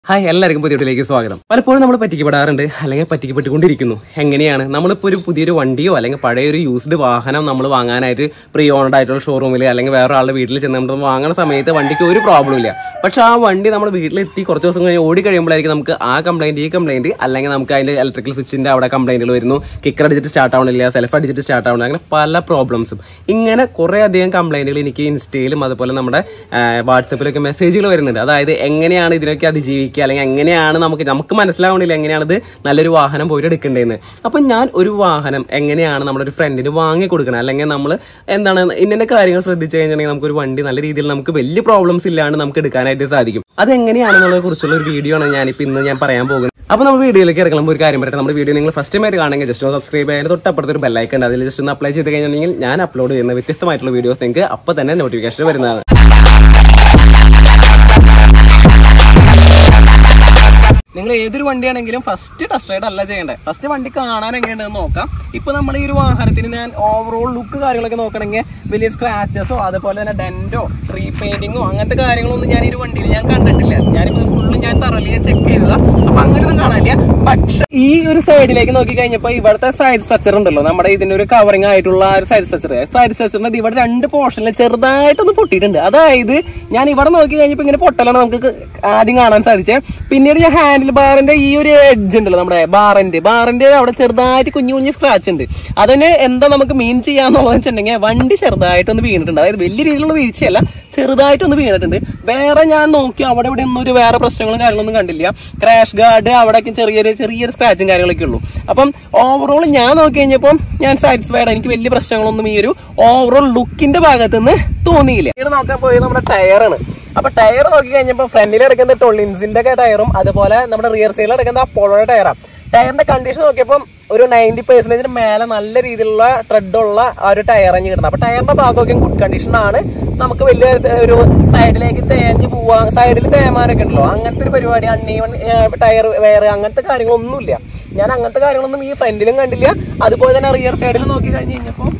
hi എല്ലാവർക്കും പുതിയ വീഡിയോയിലേക്ക് സ്വാഗതം പലപ്പോഴും നമ്മൾ പറ്റിക്കപ്പെടാറുണ്ട് അല്ലെങ്കിൽ പറ്റിക്കപ്പെട്ടുകൊണ്ടിരിക്കുന്നു എങ്ങനെയാണ് നമ്മളിപ്പോൾ ഒരു പുതിയൊരു വണ്ടിയോ അല്ലെങ്കിൽ പഴയൊരു യൂസ്ഡ് വാഹനം നമ്മൾ വാങ്ങാനായിട്ട് പ്രീ ഓണഡ് ആയിട്ടുള്ള ഷോറൂമിൽ അല്ലെങ്കിൽ വേറെ ആളുടെ വീട്ടിൽ ചെന്ന് നമ്മൾ വാങ്ങുന്ന സമയത്ത് വണ്ടിക്ക് ഒരു പ്രോബ്ലം ഇല്ല പക്ഷെ ആ വണ്ടി നമ്മൾ വീട്ടിലെത്തി കുറച്ച് ദിവസം കഴിഞ്ഞ് ഓടി കഴിയുമ്പോഴായിരിക്കും നമുക്ക് ആ കംപ്ലൈന്റ് ഈ കംപ്ലൈന്റ് അല്ലെങ്കിൽ നമുക്ക് അതിന്റെ ഇലക്ട്രിക്കൽ സ്വിച്ചിന്റെ അവിടെ കംപ്ലൈന്റുകൾ വരുന്നു കിക്കർ അടിച്ചിട്ട് സ്റ്റാർട്ട് ആവണില്ല സെൽഫ് അടിച്ചിട്ട് സ്റ്റാർട്ട് ആവണില്ല അങ്ങനെ പല പ്രോബ്ലംസും ഇങ്ങനെ കുറെ അധികം കംപ്ലൈന്റുകൾ എനിക്ക് ഇൻസ്റ്റയിലും അതുപോലെ നമ്മുടെ വാട്സപ്പിലൊക്കെ മെസ്സേജുകൾ വരുന്നുണ്ട് അതായത് എങ്ങനെയാണ് ഇതിനൊക്കെ അതിജീവിക്കുക അല്ലെങ്കിൽ എങ്ങനെയാണ് നമുക്ക് നമുക്ക് മനസ്സിലാവണില്ല എങ്ങനെയാണ് ഇത് നല്ലൊരു വാഹനം പോയിട്ട് എടുക്കേണ്ടതെന്ന് അപ്പൊ ഞാൻ ഒരു വാഹനം എങ്ങനെയാണ് നമ്മുടെ ഒരു ഫ്രണ്ടിന് വാങ്ങി കൊടുക്കണം അല്ലെങ്കിൽ നമ്മൾ എന്താണ് ഇന്ന കാര്യങ്ങൾ ശ്രദ്ധിച്ചു കഴിഞ്ഞിട്ടുണ്ടെങ്കിൽ നമുക്ക് ഒരു വണ്ടി നല്ല രീതിയിൽ നമുക്ക് വലിയ പ്രോബ്ലംസ് ഇല്ലാണ്ട് നമുക്ക് എടുക്കാനായിട്ട് സാധിക്കും അതെങ്ങനെയാണെന്നുള്ളതിനെ കുറിച്ചുള്ള ഒരു വീഡിയോ ആണ് ഞാനിപ്പോൾ ഇന്ന് ഞാൻ പറയാൻ പോകുന്നത് അപ്പോൾ നമ്മൾ വീഡിയോയിലേക്ക് ഇറങ്ങുമ്പോൾ ഒരു കാര്യം പറയട്ടെ നമ്മുടെ വീഡിയോ നിങ്ങൾ ഫസ്റ്റ് ടൈം ആയിട്ട് കാണുമെങ്കിൽ ജസ്റ്റ് ഒന്ന് സബ്സ്ക്രൈബ് ചെയ്യാൻ തൊട്ടപ്പുറത്ത് ഒരു ബെല്ലൈക്കൺ ഉണ്ട് അതിൽ ജസ്റ്റ് ഒന്ന് അപ്ലൈ ചെയ്ത് കഴിഞ്ഞിട്ടുണ്ടെങ്കിൽ ഞാൻ അപ്ലോഡ് ചെയ്യുന്ന വ്യത്യസ്തമായിട്ടുള്ള വീഡിയോസ് നിങ്ങൾക്ക് അപ്പോൾ തന്നെ നോട്ടിഫിക്കേഷൻ വരുന്നതാണ് നിങ്ങൾ ഏതൊരു വണ്ടിയാണെങ്കിലും ഫസ്റ്റ് ടെസ്റ്റ് റൈഡ് അല്ല ചെയ്യേണ്ടത് ഫസ്റ്റ് വണ്ടി കാണാൻ എങ്ങനെയുണ്ടെന്ന് നോക്കാം ഇപ്പൊ നമ്മൾ ഈ ഒരു വാഹനത്തിന് ഞാൻ ഓവറോൾ ലുക്ക് കാര്യങ്ങളൊക്കെ നോക്കണമെങ്കിൽ വലിയ സ്ക്രാച്ചസോ അതുപോലെ തന്നെ ഡെന്റോ റീപെയിന്റിങ്ങോ അങ്ങനത്തെ കാര്യങ്ങളൊന്നും ഞാൻ ഈ ഒരു വണ്ടിയിൽ ഞാൻ കണ്ടിട്ടില്ല ഞാനിപ്പോ ഫുള്ള് ഞാൻ തറലിയെ ചെക്ക് ചെയ്തതാ അപ്പൊ അങ്ങനെയൊന്നും കാണാനില്ല പക്ഷെ ഈ ഒരു സൈഡിലേക്ക് നോക്കി കഴിഞ്ഞപ്പോ ഇവിടുത്തെ സൈഡ് സ്ട്രക്ചർ ഉണ്ടല്ലോ നമ്മുടെ ഇതിന്റെ ഒരു കവറിംഗ് ആയിട്ടുള്ള ആ ഒരു സൈഡ് സ്ട്രക്ചർ സൈഡ് സ്ട്രക്ചറിന്റെ ഇവിടെ രണ്ട് പോർഷനിൽ ചെറുതായിട്ടൊന്ന് പൊട്ടിയിട്ടുണ്ട് അതായത് ഞാൻ ഇവിടെ നോക്കി കഴിഞ്ഞപ്പോ ഇങ്ങനെ പൊട്ടലാണ് നമുക്ക് ആദ്യം കാണാൻ സാധിച്ചേ പിന്നീട് ഞാൻ ഹാൻഡിൽ ബാറിന്റെ ഈ ഒരു എഡ്ജ് ഉണ്ടല്ലോ നമ്മുടെ ബാറിന്റെ ബാറിന്റെ അവിടെ ചെറുതായിട്ട് കുഞ്ഞു കുഞ്ഞു സ്ക്രാച്ച് ഉണ്ട് അതിന് എന്താ നമുക്ക് മീൻ ചെയ്യാന്നുള്ളത് വെച്ചിട്ടുണ്ടെങ്കിൽ വണ്ടി ചെറുതായിട്ടൊന്ന് വീണിട്ടുണ്ട് അതായത് വലിയ രീതിയിലുള്ള വീഴ്ചയല്ല ചെറുതായിട്ടൊന്ന് വീണിട്ടുണ്ട് വേറെ ഞാൻ നോക്കി അവിടെ ഇവിടെ ഒന്നും ഒരു വേറെ പ്രശ്നങ്ങളും കാര്യങ്ങളൊന്നും കണ്ടില്ല ക്രാഷ് ഗാർഡ് അവിടെയൊക്കെ ചെറിയൊരു ചെറിയൊരു സ്ക്രാച്ചും കാര്യങ്ങളൊക്കെ ഉള്ളൂ അപ്പം ഓവറോൾ ഞാൻ നോക്കി കഴിഞ്ഞപ്പോൾ ഞാൻ സാറ്റിസ്ഫൈഡ് എനിക്ക് വലിയ പ്രശ്നങ്ങളൊന്നും ഈ ഒരു ഓവറോൾ ലുക്കിന്റെ ഭാഗത്ത് നിന്ന് തോന്നിയില്ല ഇത് നോക്കാൻ പോയത് നമ്മുടെ ടയറാണ് അപ്പൊ ടയർ നോക്കി കഴിഞ്ഞപ്പോൾ ഫ്രണ്ടിൽ എടുക്കുന്ന ടൊള്ളിൻസിന്റെ ഒക്കെ ടയറും അതുപോലെ നമ്മുടെ റിയർ സൈഡിൽ എടുക്കുന്ന അപ്പോളോയുടെ ടയറാണ് ടയറിന്റെ കണ്ടീഷൻ നോക്കിയപ്പോൾ ഒരു നയൻറ്റി പെർസെന്റേജിന് മേലെ നല്ല രീതിയിലുള്ള ട്രെഡുള്ള ആ ഒരു ടയർ അഞ്ഞ് കിട്ടുന്നത് അപ്പൊ ടയറിന്റെ ഭാഗമൊക്കെ ഗുഡ് കണ്ടീഷൻ ആണ് നമുക്ക് വലിയ ഒരു സൈഡിലേക്ക് തേഞ്ഞ് പോവാ സൈഡിൽ തേമാനൊക്കെ ഉണ്ടല്ലോ അങ്ങനത്തെ ഒരു പരിപാടി അണ്ണീവൺ ടയർ വേറെ അങ്ങനത്തെ കാര്യങ്ങളൊന്നുമില്ല ഞാൻ അങ്ങനത്തെ കാര്യങ്ങളൊന്നും ഈ ഫ്രണ്ടിലും കണ്ടില്ല അതുപോലെ തന്നെ റിയർ സൈഡിൽ നോക്കി കഴിഞ്ഞ് കഴിഞ്ഞപ്പോൾ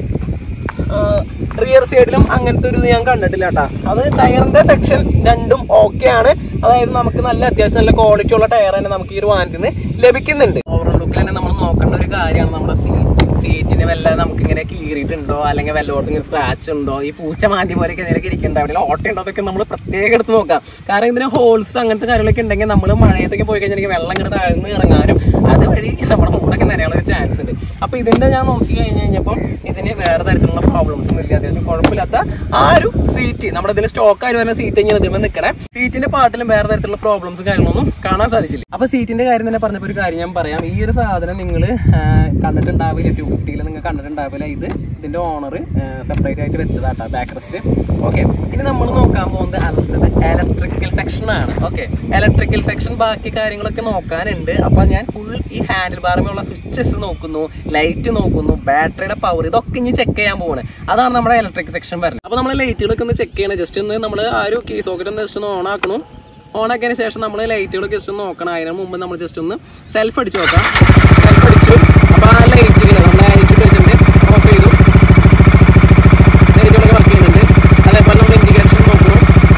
റിയർ സൈഡിലും അങ്ങനത്തെ ഒരു ഇത് ഞാൻ കണ്ടിട്ടില്ല കേട്ടാ അത് ടയറിന്റെ സെക്ഷൻ രണ്ടും ഓക്കെ ആണ് അതായത് നമുക്ക് നല്ല അത്യാവശ്യം നല്ല ക്വാളിറ്റി ഉള്ള ടയർ തന്നെ നമുക്ക് ഈ ഒരു വാഹനത്തിൽ നിന്ന് ലഭിക്കുന്നുണ്ട് ഓവറോൾ ലുക്കിൽ തന്നെ നമ്മൾ നോക്കേണ്ട ഒരു കാര്യമാണ് നമ്മുടെ സീറ്റിന് വല്ല നമുക്ക് ഇങ്ങനെ കീറിയിട്ടുണ്ടോ അല്ലെങ്കിൽ വല്ലതോട്ടും ഇങ്ങനെ സ്ക്രാച്ച് ഉണ്ടോ ഈ പൂച്ച മാറ്റി പോലെയൊക്കെ ഇതിനൊക്കെ ഇരിക്കുന്നുണ്ട് അവിടെ ഓട്ട ഉണ്ടോ അതൊക്കെ നമ്മൾ പ്രത്യേകം എടുത്ത് നോക്കാം കാരണം ഇതിന് ഹോൾസ് അങ്ങനത്തെ കാര്യങ്ങളൊക്കെ ഉണ്ടെങ്കിൽ നമ്മൾ മഴയത്തൊക്കെ പോയി കഴിഞ്ഞാൽ വെള്ളം ഇങ്ങനെ താഴ്ന്ന് ഇറങ്ങാനും അതുവഴി നമ്മുടെ മൂടൊക്കെ നനയാനുള്ള ഒരു ചാൻസ് ഉണ്ട് അപ്പൊ ഇതിന്റെ ഞാൻ നോക്കി കഴിഞ്ഞ് കഴിഞ്ഞപ്പോൾ ഇതിന് വേറെ തരത്തിലുള്ള പ്രോബ്ലംസ് ഒന്നും ഇല്ല അത്യാവശ്യം കുഴപ്പമില്ലാത്ത ആ ഒരു സീറ്റ് നമ്മുടെ ഇതിന് സ്റ്റോക്ക് ആയിട്ട് വരുന്ന സീറ്റ് ഇങ്ങനെ ഇതിന്മേൽ നിൽക്കണേ സീറ്റിന്റെ പാട്ടിലും വേറെ തരത്തിലുള്ള പ്രോബ്ലംസ് കാര്യങ്ങളൊന്നും കാണാൻ സാധിച്ചില്ല അപ്പൊ സീറ്റിന്റെ കാര്യം തന്നെ പറഞ്ഞപ്പോൾ ഒരു കാര്യം ഞാൻ പറയാം ഈ ഒരു സാധനം നിങ്ങൾ കണ്ടിട്ടുണ്ടാവില്ല ടു ഫിഫ്റ്റിയിൽ നിങ്ങൾ കണ്ടിട്ടുണ്ടാവില്ല ഇത് ഇതിന്റെ ഓണർ സെപ്പറേറ്റ് ആയിട്ട് വെച്ചതാട്ടോ ബാക്ക് റെസ്റ്റ് ഓക്കെ ഇനി നമ്മൾ നോക്കാൻ പോകുന്നത് അടുത്തത് ഇലക്ട്രിക്കൽ സെക്ഷൻ ആണ് ഓക്കെ ഇലക്ട്രിക്കൽ സെക്ഷൻ ബാക്കി കാര്യങ്ങളൊക്കെ നോക്കാനുണ്ട് അപ്പൊ ഞാൻ ഫുൾ ഈ ഹാൻഡിൽ ബാറുമുള്ള സ്വിച്ചസ് നോക്കുന്നു ലൈറ്റ് നോക്കുന്നു ബാറ്ററിയുടെ പവർ ഇതൊക്കെ ഇനി ചെക്ക് ചെയ്യാൻ പോവാണ് അതാണ് നമ്മുടെ ഇലക്ട്രിക് സെക്ഷൻ വരുന്നത് അപ്പൊ നമ്മൾ ലൈറ്റുകളൊക്കെ ഒന്ന് ചെക്ക് ചെയ്യണം ജസ്റ്റ് ഒന്ന് നമ്മൾ ആ ഒരു കീ സോക്കറ്റ് ഒന്ന് ജസ്റ്റ് ഒന്ന് ഓൺ ആക്കണം ഓൺ ആക്കിയതിന് ശേഷം നമ്മൾ ലൈറ്റുകളൊക്കെ ജസ്റ്റ് ഒന്ന് നോക്കണം അതിന് മുമ്പ് നമ്മൾ ജസ്റ്റ് ഒന്ന് സെൽഫ് അടിച്ച് നോക്കാം സെൽഫ് അടിച്ചു അപ്പൊ ആ ലൈറ്റ് നമ്മൾ ലൈറ്റ് വെച്ചിട്ടുണ്ട് ഓഫ് ചെയ്തു ലൈറ്റുകളൊക്കെ വർക്ക് ചെയ്യുന്നുണ്ട് അതേപോലെ നമ്മൾ ഇൻഡിക്കേഷൻ നോക്കുന്നു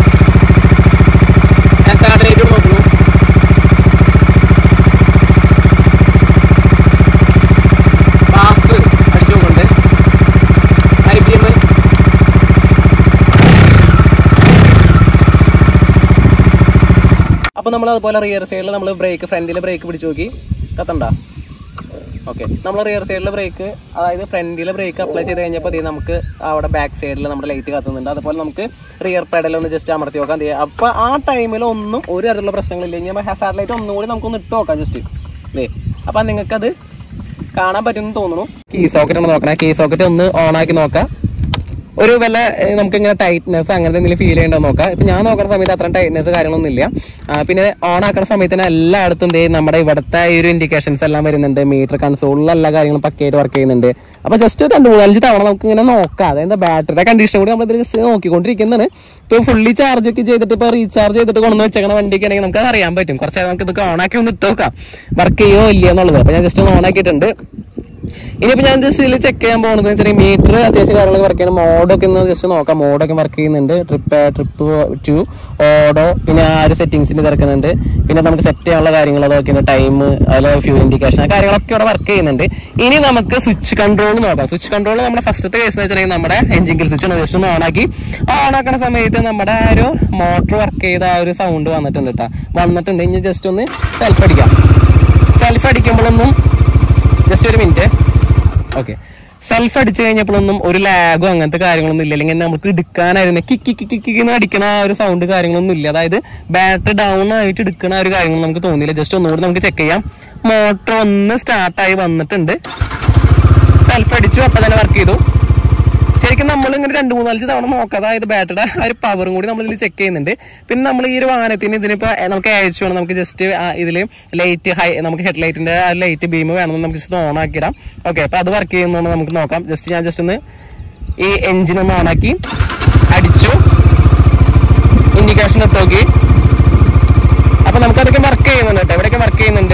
സ്റ്റാർട്ട് ലൈറ്റ് നോക്കുന്നു ഫാസ്റ്റ് അടിച്ചു നോക്കുന്നുണ്ട് ഐ പി എം അപ്പൊ നമ്മൾ അതുപോലെ റിയർ സൈഡിൽ നമ്മൾ ബ്രേക്ക് ഫ്രണ്ടിൽ ബ്രേക്ക് പിടിച്ചു നോക്കി കത്തണ്ട ഓക്കെ നമ്മൾ റിയർ സൈഡിലെ ബ്രേക്ക് അതായത് ഫ്രണ്ടിലെ ബ്രേക്ക് അപ്ലൈ ചെയ്ത് കഴിഞ്ഞപ്പോൾ ദേ നമുക്ക് അവിടെ ബാക്ക് സൈഡിൽ നമ്മുടെ ലൈറ്റ് കത്തുന്നുണ്ട് അതുപോലെ നമുക്ക് റിയർ പെഡൽ ഒന്ന് ജസ്റ്റ് അമർത്തി നോക്കാം ദേ അപ്പൊ ആ ടൈമിൽ ഒന്നും ഒരു തരത്തിലുള്ള പ്രശ്നങ്ങളില്ലെങ്കിൽ ഹസാർഡ് ലൈറ്റ് ഒന്നുകൂടി നമുക്കൊന്ന് ഇട്ട് നോക്കാം ജസ്റ്റ് ദേ അപ്പൊ നിങ്ങൾക്കത് കാണാൻ പറ്റുമെന്ന് തോന്നുന്നു കീ സോക്കറ്റ് ഒന്ന് നോക്കണേ കീ സോക്കറ്റ് ഒന്ന് ഓൺ ആക്കി നോക്കാം ഒരു വല്ല ഏഹ്, നമുക്ക് ഇങ്ങനെ ടൈറ്റ്നെസ് അങ്ങനത്തെ എന്തെങ്കിലും ഫീൽ ചെയ്യണ്ടോ നോക്കാം ഇപ്പൊ ഞാൻ നോക്കുന്ന സമയത്ത് അത്രയും ടൈറ്റ്നെസ് കാര്യങ്ങളൊന്നും ഇല്ല ആ, പിന്നെ ഓൺ ആക്കുന്ന സമയത്ത് തന്നെ എല്ലായിടത്തും ദേ നമ്മുടെ ഇവിടുത്തെ ഈ ഒരു ഇൻഡിക്കേഷൻസ് എല്ലാം വരുന്നുണ്ട് മീറ്റർ കൺസോളിൽ എല്ലാ കാര്യങ്ങളും പക്കയായിട്ട് വർക്ക് ചെയ്യുന്നുണ്ട് അപ്പൊ ജസ്റ്റ് രണ്ട് മൂന്നാലഞ്ച് തവണ നമുക്ക് ഇങ്ങനെ നോക്കാം അതായത് ബാറ്ററിയുടെ കണ്ടീഷൻ കൂടി നമ്മൾ ജസ്റ്റ് നോക്കിക്കൊണ്ടിരിക്കുന്നതാണ് ഇപ്പൊ ഫുള്ളി ചാർജ് ഒക്കെ ചെയ്തിട്ട് ഇപ്പൊ റീചാർജ് ചെയ്തിട്ട് കൊണ്ടുവന്ന് വെച്ചേക്കണ വണ്ടിക്ക് ആണെങ്കിൽ നമുക്ക് അത് അറിയാൻ പറ്റും കുറച്ച് നമുക്ക് ഇത് ഓൺ ആക്കി ഒന്ന് ഇട്ട് നോക്കാം വർക്ക് ചെയ്യോ ഇല്ലയോ എന്നുള്ളത് അപ്പൊ ഞാൻ ജസ്റ്റ് ഒന്ന് ഓൺ ആക്കിയിട്ടുണ്ട് ഇനിയിപ്പോൾ ഞാൻ ജസ്റ്റ് ഇതിൽ ചെക്ക് ചെയ്യാൻ പോകുന്നത് വെച്ചാൽ മീറ്റർ അത്യാവശ്യം കാര്യങ്ങളൊക്കെ വർക്ക് ചെയ്യുന്ന മോഡൊക്കെ ഒന്ന് ജസ്റ്റ് നോക്കാം മോഡൊക്കെ വർക്ക് ചെയ്യുന്നുണ്ട് ട്രിപ്പ് ട്രിപ്പ് ടു ഓഡോ പിന്നെ ആ ഒരു സെറ്റിങ്സിന് തിരക്കുന്നുണ്ട് പിന്നെ നമുക്ക് സെറ്റ് ചെയ്യാനുള്ള കാര്യങ്ങൾ അതൊക്കെ ടൈം അതുപോലെ ഫ്യൂ ഇൻഡിക്കേഷൻ ആ കാര്യങ്ങളൊക്കെ ഇവിടെ വർക്ക് ചെയ്യുന്നുണ്ട് ഇനി നമുക്ക് സ്വിച്ച് കൺട്രോൾ നോക്കാം സ്വിച്ച് കൺട്രോൾ നമ്മുടെ ഫസ്റ്റത്തെ കേസ് എന്ന് വെച്ചിട്ടുണ്ടെങ്കിൽ നമ്മുടെ എഞ്ചിൻ കിൽ സ്വിച്ച് ജസ്റ്റ് ഒന്ന് ഓണാക്കി ഓൺ ആക്കുന്ന സമയത്ത് നമ്മുടെ ആ ഒരു മോട്ടർ വർക്ക് ചെയ്ത ആ ഒരു സൗണ്ട് വന്നിട്ടുണ്ട് കേട്ടോ വന്നിട്ടുണ്ട് ഇനി ജസ്റ്റ് ഒന്ന് സെൽഫ് അടിക്കാം സെൽഫ് അടിക്കുമ്പോഴൊന്നും ജസ്റ്റ് ഒരു മിനിറ്റ് ഓക്കെ സെൽഫ് അടിച്ചു കഴിഞ്ഞപ്പോഴൊന്നും ഒരു ലാഗോ അങ്ങനത്തെ കാര്യങ്ങളൊന്നും ഇല്ല അല്ലെങ്കിൽ നമുക്ക് എടുക്കാനായിരുന്നു കിക്കി കിക്കി കിക്കിന്ന് അടിക്കണ ആ ഒരു സൗണ്ട് കാര്യങ്ങളൊന്നും ഇല്ല അതായത് ബാറ്ററി ഡൗൺ ആയിട്ട് എടുക്കണ ആ ഒരു കാര്യങ്ങൾ നമുക്ക് തോന്നിയില്ല ജസ്റ്റ് ഒന്നുകൂടി നമുക്ക് ചെക്ക് ചെയ്യാം മോട്ടർ ഒന്ന് സ്റ്റാർട്ടായി വന്നിട്ടുണ്ട് സെൽഫ് അടിച്ചു അപ്പൊ തന്നെ വർക്ക് ചെയ്തു ശരിക്കും നമ്മൾ ഇങ്ങനെ രണ്ട് മൂന്നാലഞ്ച് തവണ നോക്കാം അതായത് ബാറ്ററിയുടെ ആ ഒരു പവറും കൂടി നമ്മൾ ഇതിൽ ചെക്ക് ചെയ്യുന്നുണ്ട് പിന്നെ നമ്മൾ ഈ ഒരു വാഹനത്തിന് ഇതിനിപ്പോ ഏ, നമുക്ക് അയച്ചു വേണം നമുക്ക് ജസ്റ്റ് ഇതിൽ ലൈറ്റ് ഹൈ നമുക്ക് ഹെഡ് ലൈറ്റിന്റെ ആ ലൈറ്റ് ബീം വേണമെന്ന് നമുക്ക് ജസ്റ്റ് ഓൺ ആക്കിയിടാം ഓക്കെ അപ്പൊ അത് വർക്ക് ചെയ്യുന്നതുകൊണ്ട് നമുക്ക് നോക്കാം ജസ്റ്റ് ഞാൻ ജസ്റ്റ് ഒന്ന് ഈ എഞ്ചിൻ ഒന്ന് ഓൺ ആക്കി അടിച്ചു ഇൻഡിക്കേഷൻ ഇട്ട് നോക്കി അപ്പൊ നമുക്ക് അതൊക്കെ വർക്ക് ചെയ്യുന്നുണ്ട് കേട്ടോ ഇവിടെയൊക്കെ വർക്ക് ചെയ്യുന്നുണ്ട്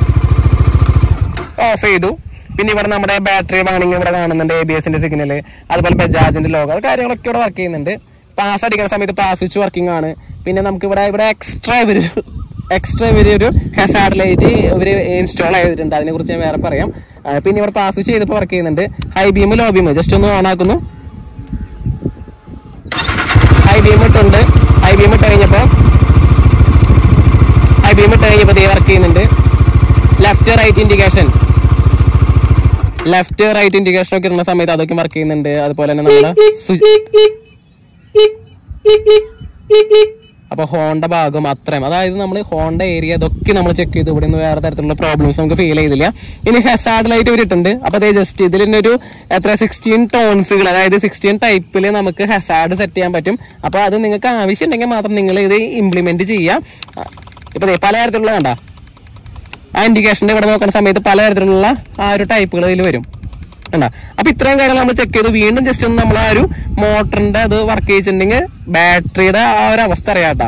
ഓഫ് ചെയ്തു പിന്നെ ഇവിടെ നമ്മുടെ ബാറ്ററി വാണിംഗ് ഇവിടെ കാണുന്നുണ്ട് എ ബി എസിന്റെ സിഗ്നൽ അതുപോലെ ബജാജിന്റെ ലോഗോ അത് കാര്യങ്ങളൊക്കെ ഇവിടെ വർക്ക് ചെയ്യുന്നുണ്ട് പാസ് അടിക്കുന്ന സമയത്ത് പാസ് സ്വിച്ച് വർക്കിംഗ് ആണ് പിന്നെ നമുക്ക് ഇവിടെ ഇവിടെ എക്സ്ട്രാ ഇവര് എക്സ്ട്രാ ഇവര് ഒരു ഹസാർഡ് ലൈറ്റ് ഇവര് ഇൻസ്റ്റാൾ ചെയ്തിട്ടുണ്ട് അതിനെ കുറിച്ച് ഞാൻ വേറെ പറയാം ആ, പിന്നെ ഇവിടെ പാസ് സ്വിച്ച് ചെയ്തപ്പോൾ വർക്ക് ചെയ്യുന്നുണ്ട് high beam low beam just ഒന്ന് ഓൺ ആക്കുന്നു ഹൈ ബീം ഇട്ടുണ്ട് ഹൈ ബീം ഇട്ട് കഴിഞ്ഞപ്പോൾ ഹൈ ബീം ഇട്ട് കഴിഞ്ഞപ്പോൾ ദേ വർക്ക് ചെയ്യുന്നുണ്ട് left right indication left right indication ഒക്കെ ഇടുന്ന സമയത്ത് അതൊക്കെ വർക്ക് ചെയ്യുന്നുണ്ട് അതുപോലെ തന്നെ നമ്മുടെ അപ്പൊ ഹോണ്ട ഭാഗം അത്രയും അതായത് നമ്മൾ ഹോണ്ട ഏരിയ ഇതൊക്കെ നമ്മൾ ചെക്ക് ചെയ്തു ഇവിടെ നിന്ന് വേറെ തരത്തിലുള്ള പ്രോബ്ലംസ് നമുക്ക് ഫീൽ ചെയ്തില്ല ഇനി ഹെസാർഡ് ലൈറ്റ് വരിട്ടുണ്ട് അപ്പൊ അതേ ജസ്റ്റ് ഇതിൽ തന്നെ ഒരു എത്ര സിക്സ്റ്റീൻ ടോൺസുകൾ അതായത് സിക്സ്റ്റീൻ ടൈപ്പിൽ നമുക്ക് ഹെസാർഡ് സെറ്റ് ചെയ്യാൻ പറ്റും അപ്പൊ അത് നിങ്ങൾക്ക് ആവശ്യമുണ്ടെങ്കിൽ മാത്രം നിങ്ങൾ ഇത് ഇംപ്ലിമെന്റ് ചെയ്യാം ഇപ്പൊ ദേ പല തരത്തിലുള്ള കണ്ട ആ ഇൻഡിക്കേഷന്റെ ഇവിടെ നോക്കുന്ന സമയത്ത് പലതരത്തിലുള്ള ആ ഒരു ടൈപ്പുകൾ ഇതിൽ വരും കണ്ട അപ്പൊ ഇത്രയും കാര്യങ്ങൾ നമ്മൾ ചെക്ക് ചെയ്തു വീണ്ടും ജസ്റ്റ് ഒന്ന് നമ്മൾ ആ ഒരു മോട്ടറിന്റെ അത് വർക്ക് ചെയ്തിട്ടുണ്ടെങ്കിൽ ബാറ്ററിയുടെ ആ ഒരു അവസ്ഥ അറിയാട്ടാ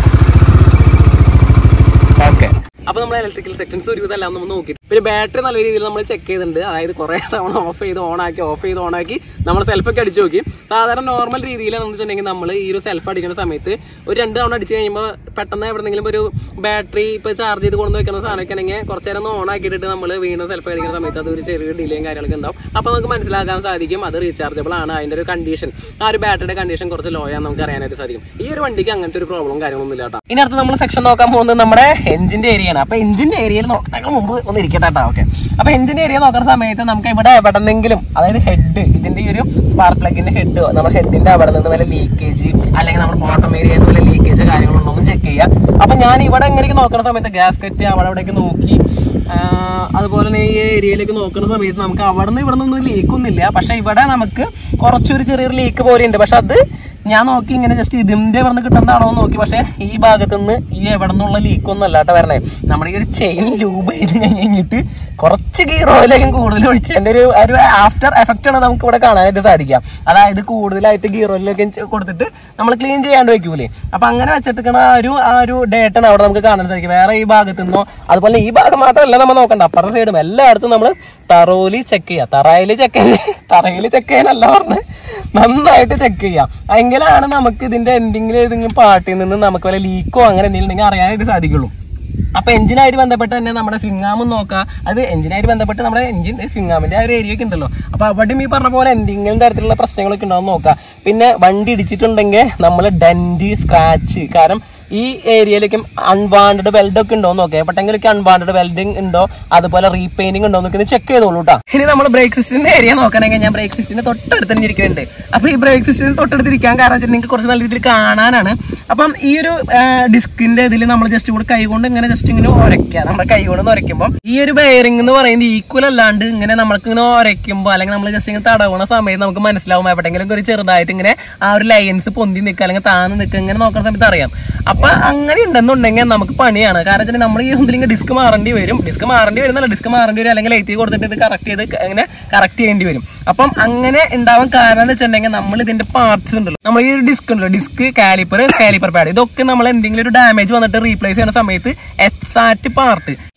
ഓക്കെ അപ്പൊ നമ്മൾ ഇലക്ട്രിക്കൽ സെക്ഷൻസ് ഒരുവിധം എല്ലാം നമ്മൾ നോക്കി പിന്നെ ബാറ്ററി നല്ല രീതിയിൽ നമ്മൾ ചെക്ക് ചെയ്തിട്ടുണ്ട് അതായത് കുറെ തവണ ഓഫ് ചെയ്ത് ഓൺ ആക്കി ഓഫ് ചെയ്ത് ഓൺ ആക്കി നമ്മൾ സെൽഫൊക്കെ അടിച്ചു നോക്കി സാധാരണ നോർമൽ രീതിയിൽ എന്ന് വെച്ചിട്ടുണ്ടെങ്കിൽ നമ്മൾ ഈ ഒരു സെൽഫ് അടിക്കുന്ന സമയത്ത് ഒരു രണ്ട് തവണ അടിച്ചു കഴിയുമ്പോൾ പെട്ടെന്ന് എവിടെന്നെങ്കിലും ഒരു ബാറ്ററി ഇപ്പൊ ചാർജ് ചെയ്ത് കൊണ്ടു വെക്കുന്ന സാധനമൊക്കെ ആണെങ്കിൽ കുറച്ച് നേരം ഒന്ന് ഓൺ ആക്കിയിട്ട് നമ്മൾ വീണ്ടും സെൽഫ് അടിക്കുന്ന സമയത്ത് അത് ഒരു ചെറിയ ഡിലേയും കാര്യങ്ങളൊക്കെ ഉണ്ടാവും അപ്പൊ നമുക്ക് മനസ്സിലാക്കാൻ സാധിക്കും അത് റീചാർജബിൾ ആണ് അതിന്റെ ഒരു കണ്ടീഷൻ ആ ഒരു ബാറ്ററിയുടെ കണ്ടീഷൻ കുറച്ച് ലോ ആണെന്ന് നമുക്ക് അറിയാനായിട്ട് സാധിക്കും ഈ ഒരു വണ്ടിക്ക് അങ്ങനത്തെ ഒരു പ്രോബ്ലം കാര്യങ്ങളൊന്നും ഇല്ല കേട്ടോ ഇനി അടുത്ത് നമ്മൾ സെക്ഷൻ നോക്കാൻ പോകുന്നത് നമ്മുടെ എഞ്ചിന്റെ ഏരിയയാണ് അപ്പൊ എഞ്ചിന്റെ ഏരിയയിൽ നോക്കാൻ മുമ്പ് ഒന്ന് ഇരിക്കട്ടെ കേട്ടോ ഓക്കെ അപ്പൊ എഞ്ചിന്റെ ഏരിയ നോക്കുന്ന സമയത്ത് നമുക്ക് ഇവിടെ എവിടെന്നെങ്കിലും അതായത് ഹെഡ് ഇതിന്റെ ഈ ഒരു സ്പാർക്ക് പ്ലഗിന്റെ ഹെഡ് നമ്മുടെ ഹെഡിന്റെ അവിടെ നിന്ന് വല്ല ലീക്കേജ് അല്ലെങ്കിൽ നമ്മുടെ ബോട്ടം ഏരിയയിൽ വല്ല ലീക്കേജ് കാര്യങ്ങളുണ്ടോ എന്ന് ചെക്ക് ചെയ്യാം അപ്പൊ ഞാൻ ഇവിടെ എങ്ങനെയൊക്കെ നോക്കുന്ന സമയത്ത് ഗ്യാസ്കറ്റ് അവിടെ ഇവിടെയൊക്കെ നോക്കി ആ, അതുപോലെ തന്നെ ഈ ഏരിയയിലേക്ക് നോക്കുന്ന സമയത്ത് നമുക്ക് അവിടെ നിന്ന് ഇവിടെ നിന്നൊന്നും ലീക്ക് ഒന്നുമില്ല പക്ഷെ ഇവിടെ നമുക്ക് കുറച്ചൊരു ചെറിയൊരു ലീക്ക് പോലെ ഉണ്ട് പക്ഷെ അത് ഞാൻ നോക്കി ഇങ്ങനെ ജസ്റ്റ് ഇതിന്റെ ഇവിടെ നിന്ന് കിട്ടുന്നതാണോ എന്ന് നോക്കി പക്ഷെ ഈ ഭാഗത്ത് നിന്ന് ഈ എവിടെ നിന്നുള്ള ലീക്ക് ഒന്നും അല്ലാട്ടോ വരണേ നമ്മുടെ ഈ ഒരു ചെയിൻ ലൂബ് ചെയ്ത് കഴിഞ്ഞിട്ട് കുറച്ച് ഗീർ ഓയിലേക്കും കൂടുതൽ ഒഴിച്ചതിന്റെ ഒരു ഒരു ആഫ്റ്റർ എഫക്റ്റ് ആണ് നമുക്ക് ഇവിടെ കാണാനായിട്ട് സാധിക്കാം അതായത് കൂടുതലായിട്ട് ഗീർ ഓയിലൊക്കെ കൊടുത്തിട്ട് നമ്മൾ ക്ലീൻ ചെയ്യാണ്ട് വെക്കൂലേ അപ്പൊ അങ്ങനെ വെച്ചിട്ടിരിക്കണ ആ ഒരു ആ ഒരു ഡേറ്റാണ് അവിടെ നമുക്ക് കാണാൻ സാധിക്കും വേറെ ഈ ഭാഗത്തു നിന്നോ അതുപോലെ ഈ ഭാഗം മാത്രമല്ല നമ്മൾ നോക്കണ്ട അപ്പുറത്തെ സൈഡും എല്ലായിടത്തും നമ്മൾ തറോലി ചെക്ക് ചെയ്യുക തറയിൽ ചെക്ക് തറയിൽ ചെക്ക് ചെയ്യാനല്ല പറഞ്ഞ് നന്നായിട്ട് ചെക്ക് ചെയ്യാം എങ്കിലാണ് നമുക്ക് ഇതിന്റെ എൻഡിങ്ങിൽ ഏതെങ്കിലും പാർട്ടിൽ നിന്ന് നമുക്ക് വല്ല ലീക്കോ അങ്ങനെ എന്തെങ്കിലും ഉണ്ടെങ്കിൽ അറിയാനായിട്ട് സാധിക്കുള്ളൂ അപ്പൊ എഞ്ചിനായിട്ട് ബന്ധപ്പെട്ട് തന്നെ നമ്മുടെ സ്വിങ്ങാമും നോക്കാം അത് എഞ്ചിനായിട്ട് ബന്ധപ്പെട്ട് നമ്മുടെ എഞ്ചിൻ സ്വിങ്ങാമിന്റെ ആ ഒരു ഏരിയ ഒക്കെ ഉണ്ടല്ലോ അപ്പൊ അവിടെയും ഈ പറഞ്ഞ പോലെ എന്തെങ്കിലും തരത്തിലുള്ള പ്രശ്നങ്ങളൊക്കെ ഉണ്ടാവും നോക്കാം പിന്നെ വണ്ടി ഇടിച്ചിട്ടുണ്ടെങ്കിൽ നമ്മൾ ഡെന്റ് സ്ക്രാച്ച് കാരണം ഈ ഏരിയയിലേക്കും അൺവാണ്ടഡ് വെൽഡ് ഒക്കെ ഉണ്ടോ നോക്കാം എപ്പോഴെങ്കിലൊക്കെ അൺവാണ്ടഡ് വെൽഡിങ് ഉണ്ടോ അതുപോലെ റീപെയിന്റിംഗ് ഉണ്ടോ എന്നൊക്കെ ചെക്ക് ചെയ്തോളൂ കേട്ടോ ഇനി നമ്മൾ ബ്രേക്ക് സിസ്റ്റിന്റെ ഏരിയ നോക്കണമെങ്കിൽ ഞാൻ ബ്രേക്ക് സിസ്റ്റിന്റെ തൊട്ടടുത്ത് തന്നെ ഇരിക്കുന്നുണ്ട് അപ്പൊ ഈ ബ്രേക്ക് സിസ്റ്റിന് തൊട്ടടുത്ത് ഇരിക്കാൻ കാരണം വെച്ചാൽ നിങ്ങൾക്ക് കുറച്ച് നല്ല രീതിയിൽ കാണാനാണ് അപ്പം ഈ ഒരു ഡിസ്കിന്റെ ഇതിൽ നമ്മൾ ജസ്റ്റ് കൂടെ കൈ കൊണ്ട് ഇങ്ങനെ ജസ്റ്റ് ഇങ്ങനെ ഉരയ്ക്കുക നമ്മുടെ കൈ കൊണ്ട് ഒന്ന് ഉരയ്ക്കുമ്പോൾ ഈ ഒരു ബെയറിംഗ് എന്ന് പറയുന്നത് ഈക്വൽ അല്ലാണ്ട് ഇങ്ങനെ നമ്മൾക്ക് ഇങ്ങനെ ഉരയ്ക്കുമ്പോൾ അല്ലെങ്കിൽ നമ്മൾ ജസ്റ്റ് ഇങ്ങനെ തടവണ സമയത്ത് നമുക്ക് മനസ്സിലാവും എവിടെയെങ്കിലും ഒരു ചെറുതായിട്ട് ഇങ്ങനെ ആ ഒരു ലൈൻസ് പൊന്തി നിൽക്കുക അല്ലെങ്കിൽ താന്ന് നിൽക്കുക ഇങ്ങനെ നോക്കുന്ന സമയത്ത് അറിയാം അപ്പൊ അങ്ങനെ ഉണ്ടെന്നുണ്ടെങ്കിൽ നമുക്ക് പണിയാണ് കാരണം വെച്ചാൽ നമ്മൾ ഈ എന്തെങ്കിലും ഡിസ്ക് മാറേണ്ടി വരും ഡിസ്ക് മാറേണ്ടി വരുന്നല്ല ഡിസ്ക് മാറേണ്ടി വരും അല്ലെങ്കിൽ ലൈറ്റ് കൊടുത്തിട്ട് ഇത് കറക്റ്റ് ചെയ്ത് ഇങ്ങനെ കറക്റ്റ് ചെയ്യേണ്ടി വരും അപ്പം അങ്ങനെ ഉണ്ടാവാൻ കാരണം എന്ന് വെച്ചിട്ടുണ്ടെങ്കിൽ നമ്മൾ ഇതിന്റെ പാർട്സ് ഉണ്ടല്ലോ നമ്മൾ ഈ ഒരു ഡിസ്ക് ഉണ്ടല്ലോ ഡിസ്ക് കാലിപ്പർ കാലിപ്പർ പാഡ് ഇതൊക്കെ നമ്മൾ എന്തെങ്കിലും ഒരു ഡാമേജ് വന്നിട്ട് റീപ്ലേസ് ചെയ്യുന്ന സമയത്ത് എക്സാക്ട് പാർട്ട്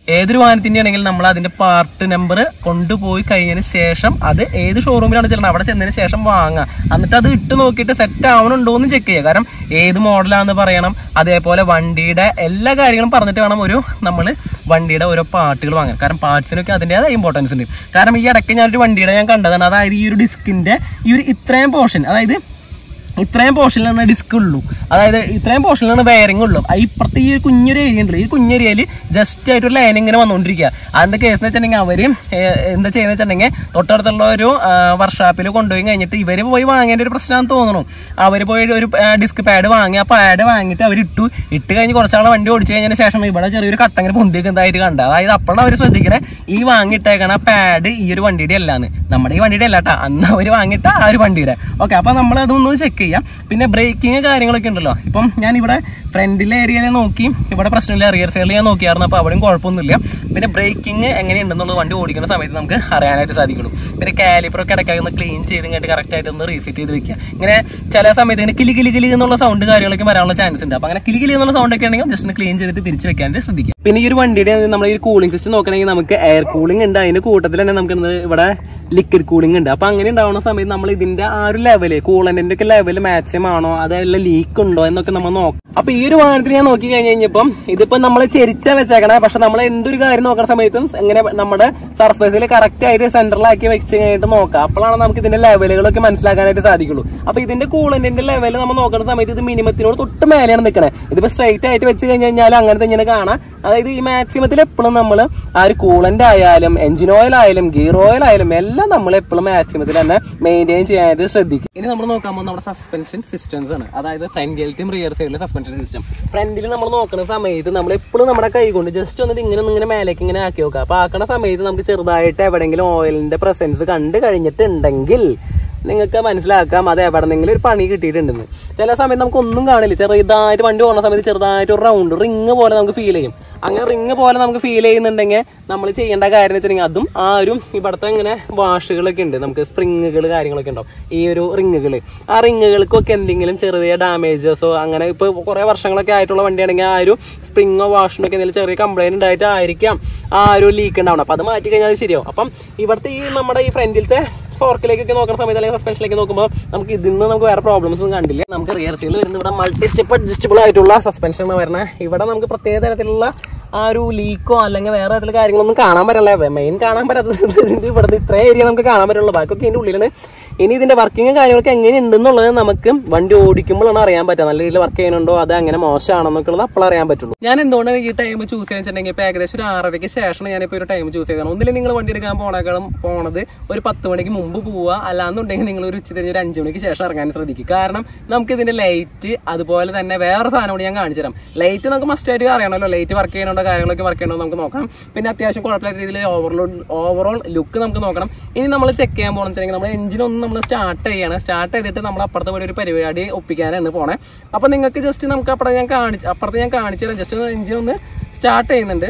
ഏതൊരു വാഹനത്തിന്റെ ആണെങ്കിലും നമ്മൾ അതിന്റെ പാർട്ട് നമ്പർ കൊണ്ടുപോയി കഴിഞ്ഞതിന് ശേഷം അത് ഏത് ഷോറൂമിലാണ് ചെല്ലണം അവിടെ ചെന്നതിന് ശേഷം വാങ്ങുക എന്നിട്ട് അത് ഇട്ട് നോക്കിയിട്ട് സെറ്റ് ആവണുണ്ടോ എന്ന് ചെക്ക് ചെയ്യുക കാരണം ഏത് മോഡലാന്ന് പറയണം അതേപോലെ വണ്ടിയുടെ എല്ലാ കാര്യങ്ങളും പറഞ്ഞിട്ട് വേണം ഒരു നമ്മൾ വണ്ടിയുടെ ഓരോ പാർട്ടുകൾ വാങ്ങാൻ കാരണം പാർട്സിനൊക്കെ അതിൻ്റെതായ ഇമ്പോർട്ടൻസ് ഉണ്ട് കാരണം ഈ ഇടയ്ക്ക് ഞാനൊരു വണ്ടിയുടെ ഞാൻ കണ്ടതാണ് അതായത് ഈ ഒരു ഡിസ്കിന്റെ ഈ ഒരു ഇത്രയും പോർഷൻ അതായത് ഇത്രയും പോർഷനിലാണ് ഡിസ്ക് ഉള്ളൂ അതായത് ഇത്രയും പോർഷനിലാണ് വയറിംഗ് ഉള്ളൂ ആ ഇപ്പുറത്തെ ഈ ഒരു കുഞ്ഞൊരു ഏരിയ ഉണ്ട് ഈ കുഞ്ഞേരിയയിൽ ജസ്റ്റ് ആയിട്ട് ഒരു ലൈൻ ഇങ്ങനെ വന്നുകൊണ്ടിരിക്കുക അതിന്റെ കേസ് എന്ന് വെച്ചിട്ടുണ്ടെങ്കിൽ അവര് ഏഹ്, എന്താ ചെയ്യുന്നത് വെച്ചിട്ടുണ്ടെങ്കിൽ തൊട്ടടുത്തുള്ള ഒരു വർക്ക്ഷോപ്പിൽ കൊണ്ടുപോയി കഴിഞ്ഞിട്ട് ഇവര് പോയി വാങ്ങേണ്ട ഒരു പ്രശ്നമാണെന്ന് തോന്നുന്നു അവർ പോയി ഒരു ഡിസ്ക് പാഡ് വാങ്ങി ആ പാഡ് വാങ്ങിയിട്ട് അവർ ഇട്ടു ഇട്ട് കഴിഞ്ഞ് കുറച്ചാളെ വണ്ടി ഓടിച്ചു കഴിഞ്ഞതിന് ശേഷം ഇവിടെ ചെറിയൊരു കട്ടങ്ങനെ പൊന്തിയൊക്കെ എന്തായിട്ട് കണ്ട അതായത് അപ്പോഴാണ് അവർ ശ്രദ്ധിക്കണേ ഈ വാങ്ങിയിട്ടേക്കണ പാഡ് ഈ ഒരു വണ്ടിയുടെ അല്ലാന്ന് നമ്മുടെ ഈ വണ്ടിയുടെ അല്ലാട്ടാ അന്ന് അവർ വാങ്ങിയിട്ട ആ ഒരു വണ്ടിയുടെ ഓക്കെ അപ്പൊ നമ്മൾ അതൊന്ന് ചെക്ക് ചെയ്യാം പിന്നെ ബ്രേക്കിങ് കാര്യങ്ങളൊക്കെ ഉണ്ടല്ലോ ഇപ്പം ഞാൻ ഇവിടെ ഫ്രണ്ടിലെ ഏരിയയിൽ നോക്കി ഇവിടെ പ്രശ്നമില്ല റിയർ സൈഡിൽ ഞാൻ നോക്കിയായിരുന്നു അപ്പോൾ അവിടെയും കുഴപ്പമൊന്നുമില്ല പിന്നെ ബ്രേക്കിംഗ് എങ്ങനെയുണ്ടെന്നുള്ളത് വണ്ടി ഓടിക്കുന്ന സമയത്ത് നമുക്ക് അറിയാനായിട്ട് സാധിക്കുള്ളൂ പിന്നെ കാലിപ്പറൊക്കെ ഇടയ്ക്കൊക്കെ ഒന്ന് ക്ലീൻ ചെയ്ത് ഇങ്ങോട്ട് കറക്റ്റ് ആയിട്ട് ഒന്ന് റീസെറ്റ് ചെയ്ത് വെക്കുക ഇങ്ങനെ ചില സമയത്ത് ഇങ്ങനെ കിലി കിലി കിലി എന്നുള്ള സൗണ്ട് കാര്യങ്ങളൊക്കെ വരാനുള്ള ചാൻസ് ഉണ്ട് അപ്പോൾ അങ്ങനെ കിലി കിലി എന്നുള്ള സൗണ്ട് ഒക്കെ ആണെങ്കിൽ ജസ്റ്റ് ഒന്ന് ക്ലീൻ ചെയ്തിട്ട് തിരിച്ച് വെക്കാനായിട്ട് ശ്രദ്ധിക്കുക പിന്നെ ഈ ഒരു വണ്ടിയുടെ നമ്മൾ ഈ കൂളിംഗ് സിസ്റ്റം നോക്കണമെങ്കിൽ നമുക്ക് എയർ കൂളിംഗ് ഉണ്ട് അതിന്റെ കൂട്ടത്തിൽ തന്നെ നമുക്ക് ഇന്ന് ഇവിടെ ലിക്വിഡ് കൂളിംഗ് ഉണ്ട് അപ്പൊ അങ്ങനെ ഉണ്ടാവുന്ന സമയത്ത് നമ്മൾ ഇതിന്റെ ആ ഒരു ലെവല് കൂളന്റിന്റെ ഒക്കെ ലെവൽ മാക്സിമം ആണോ അതല്ല ലീക്ക് ഉണ്ടോ എന്നൊക്കെ നമ്മൾ നോക്കാം അപ്പൊ ഈ ഒരു വാഹനത്തിൽ ഞാൻ നോക്കി കഴിഞ്ഞ് കഴിഞ്ഞപ്പം ഇതിപ്പോ നമ്മൾ ചെരിച്ച വെച്ചേക്കണേ പക്ഷെ നമ്മൾ എന്തൊരു കാര്യം നോക്കുന്ന സമയത്തും എങ്ങനെ നമ്മുടെ സർഫേസിൽ കറക്റ്റ് ആയിട്ട് സെന്ററിലാക്കി വെച്ച് കഴിഞ്ഞിട്ട് നോക്കാം അപ്പോഴാണ് നമുക്ക് ഇതിന്റെ ലെവലുകളൊക്കെ മനസ്സിലാക്കാനായിട്ട് സാധിക്കുള്ളൂ അപ്പൊ ഇതിന്റെ കൂളന്റിന്റെ ലെവൽ നമ്മൾ നോക്കുന്ന സമയത്ത് ഇത് മിനിമത്തിനോട് തൊട്ട് മേലെയാണ് നിൽക്കണേ ഇതിപ്പോ സ്ട്രൈറ്റ് ആയിട്ട് വെച്ച് കഴിഞ്ഞ് കഴിഞ്ഞാൽ അങ്ങനെ തന്നെ കാണാം അതായത് ഈ മാക്സിമത്തിൽ എപ്പോഴും നമ്മൾ ആ ഒരു കൂളന്റ് ആയാലും എഞ്ചിൻ ഓയിൽ ആയാലും ഗിയർ ഓയിൽ ആയാലും എല്ലാം നമ്മൾ എപ്പോഴും മാക്സിമത്തിൽ തന്നെ മെയിൻറ്റെയിൻ ചെയ്യാനായിട്ട് ശ്രദ്ധിക്കും ഇനി നമ്മൾ നോക്കാൻ പോകുന്നത് നമ്മുടെ സസ്പെൻഷൻ സിസ്റ്റംസ് ആണ് അതായത് ഫ്രണ്ടിലത്തെയും റിയർ സൈഡിലെ സസ്പെൻഷൻ സിസ്റ്റം ഫ്രണ്ടിൽ നമ്മൾ നോക്കുന്ന സമയത്ത് നമ്മൾ എപ്പോഴും നമ്മുടെ കൈ കൊണ്ട് ജസ്റ്റ് ഒന്ന് ഇങ്ങനെ ഒന്ന് ഇങ്ങനെ മേലേക്ക് ഇങ്ങനെ ആക്കി നോക്കുക അപ്പൊ ആക്കണ സമയത്ത് നമുക്ക് ചെറുതായിട്ട് എവിടെയെങ്കിലും ഓയിലിന്റെ പ്രസൻസ് കണ്ടു കഴിഞ്ഞിട്ടുണ്ടെങ്കിൽ നിങ്ങൾക്ക് മനസ്സിലാക്കാം അത് എവിടെന്നെങ്കിലും ഒരു പണി കിട്ടിയിട്ടുണ്ടെന്ന് ചില സമയത്ത് നമുക്ക് ഒന്നും കാണില്ല ചെറുതായിട്ട് വണ്ടി പോകുന്ന സമയത്ത് ചെറുതായിട്ട് ഒരു റൗണ്ട് റിങ് പോലെ നമുക്ക് ഫീൽ ചെയ്യും അങ്ങനെ റിങ് പോലെ നമുക്ക് ഫീൽ ചെയ്യുന്നുണ്ടെങ്കിൽ നമ്മൾ ചെയ്യേണ്ട കാര്യം എന്ന് വെച്ചിട്ടുണ്ടെങ്കിൽ അതും ആ ഒരു ഇവിടുത്തെ ഇങ്ങനെ വാഷുകളൊക്കെ ഉണ്ട് നമുക്ക് സ്പ്രിങ്ങുകൾ കാര്യങ്ങളൊക്കെ ഉണ്ടാവും ഈ ഒരു റിങ്ങുകൾ ആ റിങ്ങുകൾക്കൊക്കെ എന്തെങ്കിലും ചെറിയ ഡാമേജസോ അങ്ങനെ ഇപ്പൊ കുറെ വർഷങ്ങളൊക്കെ ആയിട്ടുള്ള വണ്ടിയാണെങ്കിൽ ആ ഒരു സ്പ്രിങ്ങോ വാഷിനൊക്കെ എന്തെങ്കിലും ചെറിയ കംപ്ലൈന്റ് ഉണ്ടായിട്ടായിരിക്കാം ആ ഒരു ലീക്ക് ഉണ്ടാവണം അപ്പൊ അത് മാറ്റി കഴിഞ്ഞാൽ അത് ശരിയാവും അപ്പം ഇവിടുത്തെ ഈ നമ്മുടെ ഈ ഫ്രണ്ടിലത്തെ ഫോർക്കിലേക്കൊക്കെ നോക്കുന്ന സമയത്ത് അല്ലെങ്കിൽ സസ്പെൻഷനിലേക്ക് നോക്കുമ്പോൾ നമുക്ക് ഇതിൽ നിന്ന് നമുക്ക് വേറെ പ്രോബ്ലംസ് ഒന്നും കണ്ടില്ല നമുക്ക് റിയർ സീൽ വരുന്നത് ഇവിടെ മൾട്ടി സ്റ്റെപ്പ് അഡ്ജസ്റ്റബിൾ ആയിട്ടുള്ള സസ്പെൻഷൻ വരണേ ഇവിടെ നമുക്ക് പ്രത്യേക തരത്തിലുള്ള ആ ഒരു ലീക്കോ അല്ലെങ്കിൽ വേറെ തരത്തിലുള്ള കാര്യങ്ങളൊന്നും കാണാൻ പറ്റില്ല മെയിൻ കാണാൻ പറ്റാത്തത് ഇതിന്റെ ഇവിടുത്തെ ഇത്രയും ഏരിയ നമുക്ക് കാണാൻ പറ്റുള്ളൂ ബാക്കിയൊക്കെ ഇതിന്റെ ഉള്ളിലാണ് ഇനി ഇതിന്റെ വർക്കിംഗ് കാര്യങ്ങളൊക്കെ എങ്ങനെയുണ്ടെന്നുള്ളത് നമുക്ക് വണ്ടി ഓടിക്കുമ്പോഴാണ് അറിയാൻ പറ്റുക നല്ല രീതിയിൽ വർക്ക് ചെയ്യുന്നുണ്ടോ അത് അങ്ങനെ മോശമാണെന്നൊക്കെ ഉള്ളത് അപ്പോൾ അറിയാൻ പറ്റുള്ളൂ ഞാൻ എന്തുകൊണ്ടാണ് ഈ ടൈം ചൂസ് ചെയ്യാൻ വെച്ചിട്ടുണ്ടെങ്കിൽ ഇപ്പൊ ഏകദേശം ഒരു ആറരയ്ക്ക് ശേഷമാണ് ഞാനിപ്പോൾ ഒരു ടൈം ചൂസ് ചെയ്തത് ഒന്നിലും നിങ്ങൾ വണ്ടി എടുക്കാൻ പോണേക്കാളും പോണത് ഒരു പത്ത് മണിക്ക് മുമ്പ് പോവുക അല്ലാന്നുണ്ടെങ്കിൽ നിങ്ങൾ ഒരു ഉച്ച തിരിഞ്ഞ് ഒരു അഞ്ച് മണിക്ക് ശേഷം ഇറങ്ങാൻ ശ്രദ്ധിക്കുക കാരണം നമുക്ക് ഇതിന്റെ ലൈറ്റ് അതുപോലെ തന്നെ വേറെ സാധനം കൂടി ഞാൻ കാണിച്ചു തരാം ലൈറ്റ് നമുക്ക് മസ്റ്റ് ആയിട്ട് അറിയണമല്ലോ ലൈറ്റ് വർക്ക് ചെയ്യണോ കാര്യങ്ങളൊക്കെ വർക്ക് ചെയ്യണോ നമുക്ക് നോക്കണം പിന്നെ അത്യാവശ്യം കുഴപ്പമില്ലാത്ത രീതിയിൽ ഓവർലോഡ് ഓവറോൾ ലുക്ക് നമുക്ക് നോക്കണം ഇനി നമ്മൾ ചെക്ക് ചെയ്യാൻ പോകണമെന്ന് വെച്ചിട്ടുണ്ടെങ്കിൽ നമ്മുടെ എഞ്ചിൻ ഒന്ന് നമ്മൾ സ്റ്റാർട്ട് ചെയ്യണം സ്റ്റാർട്ട് ചെയ്തിട്ട് നമ്മൾ അപ്പുറത്തെ പോയി ഒരു പരിപാടി ഒപ്പിക്കാനാണ് പോണേ അപ്പൊ നിങ്ങൾക്ക് ജസ്റ്റ് നമുക്ക് അപ്പുറത്ത് ഞാൻ കാണിച്ചു അപ്പുറത്ത് ഞാൻ കാണിച്ചു തരാം ജസ്റ്റ് ഒന്ന് എഞ്ചിൻ ഒന്ന് സ്റ്റാർട്ട് ചെയ്യുന്നുണ്ട്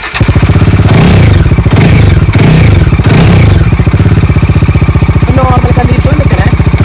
നോർമൽ കണ്ടീഷനിൽ നിൽക്കണേ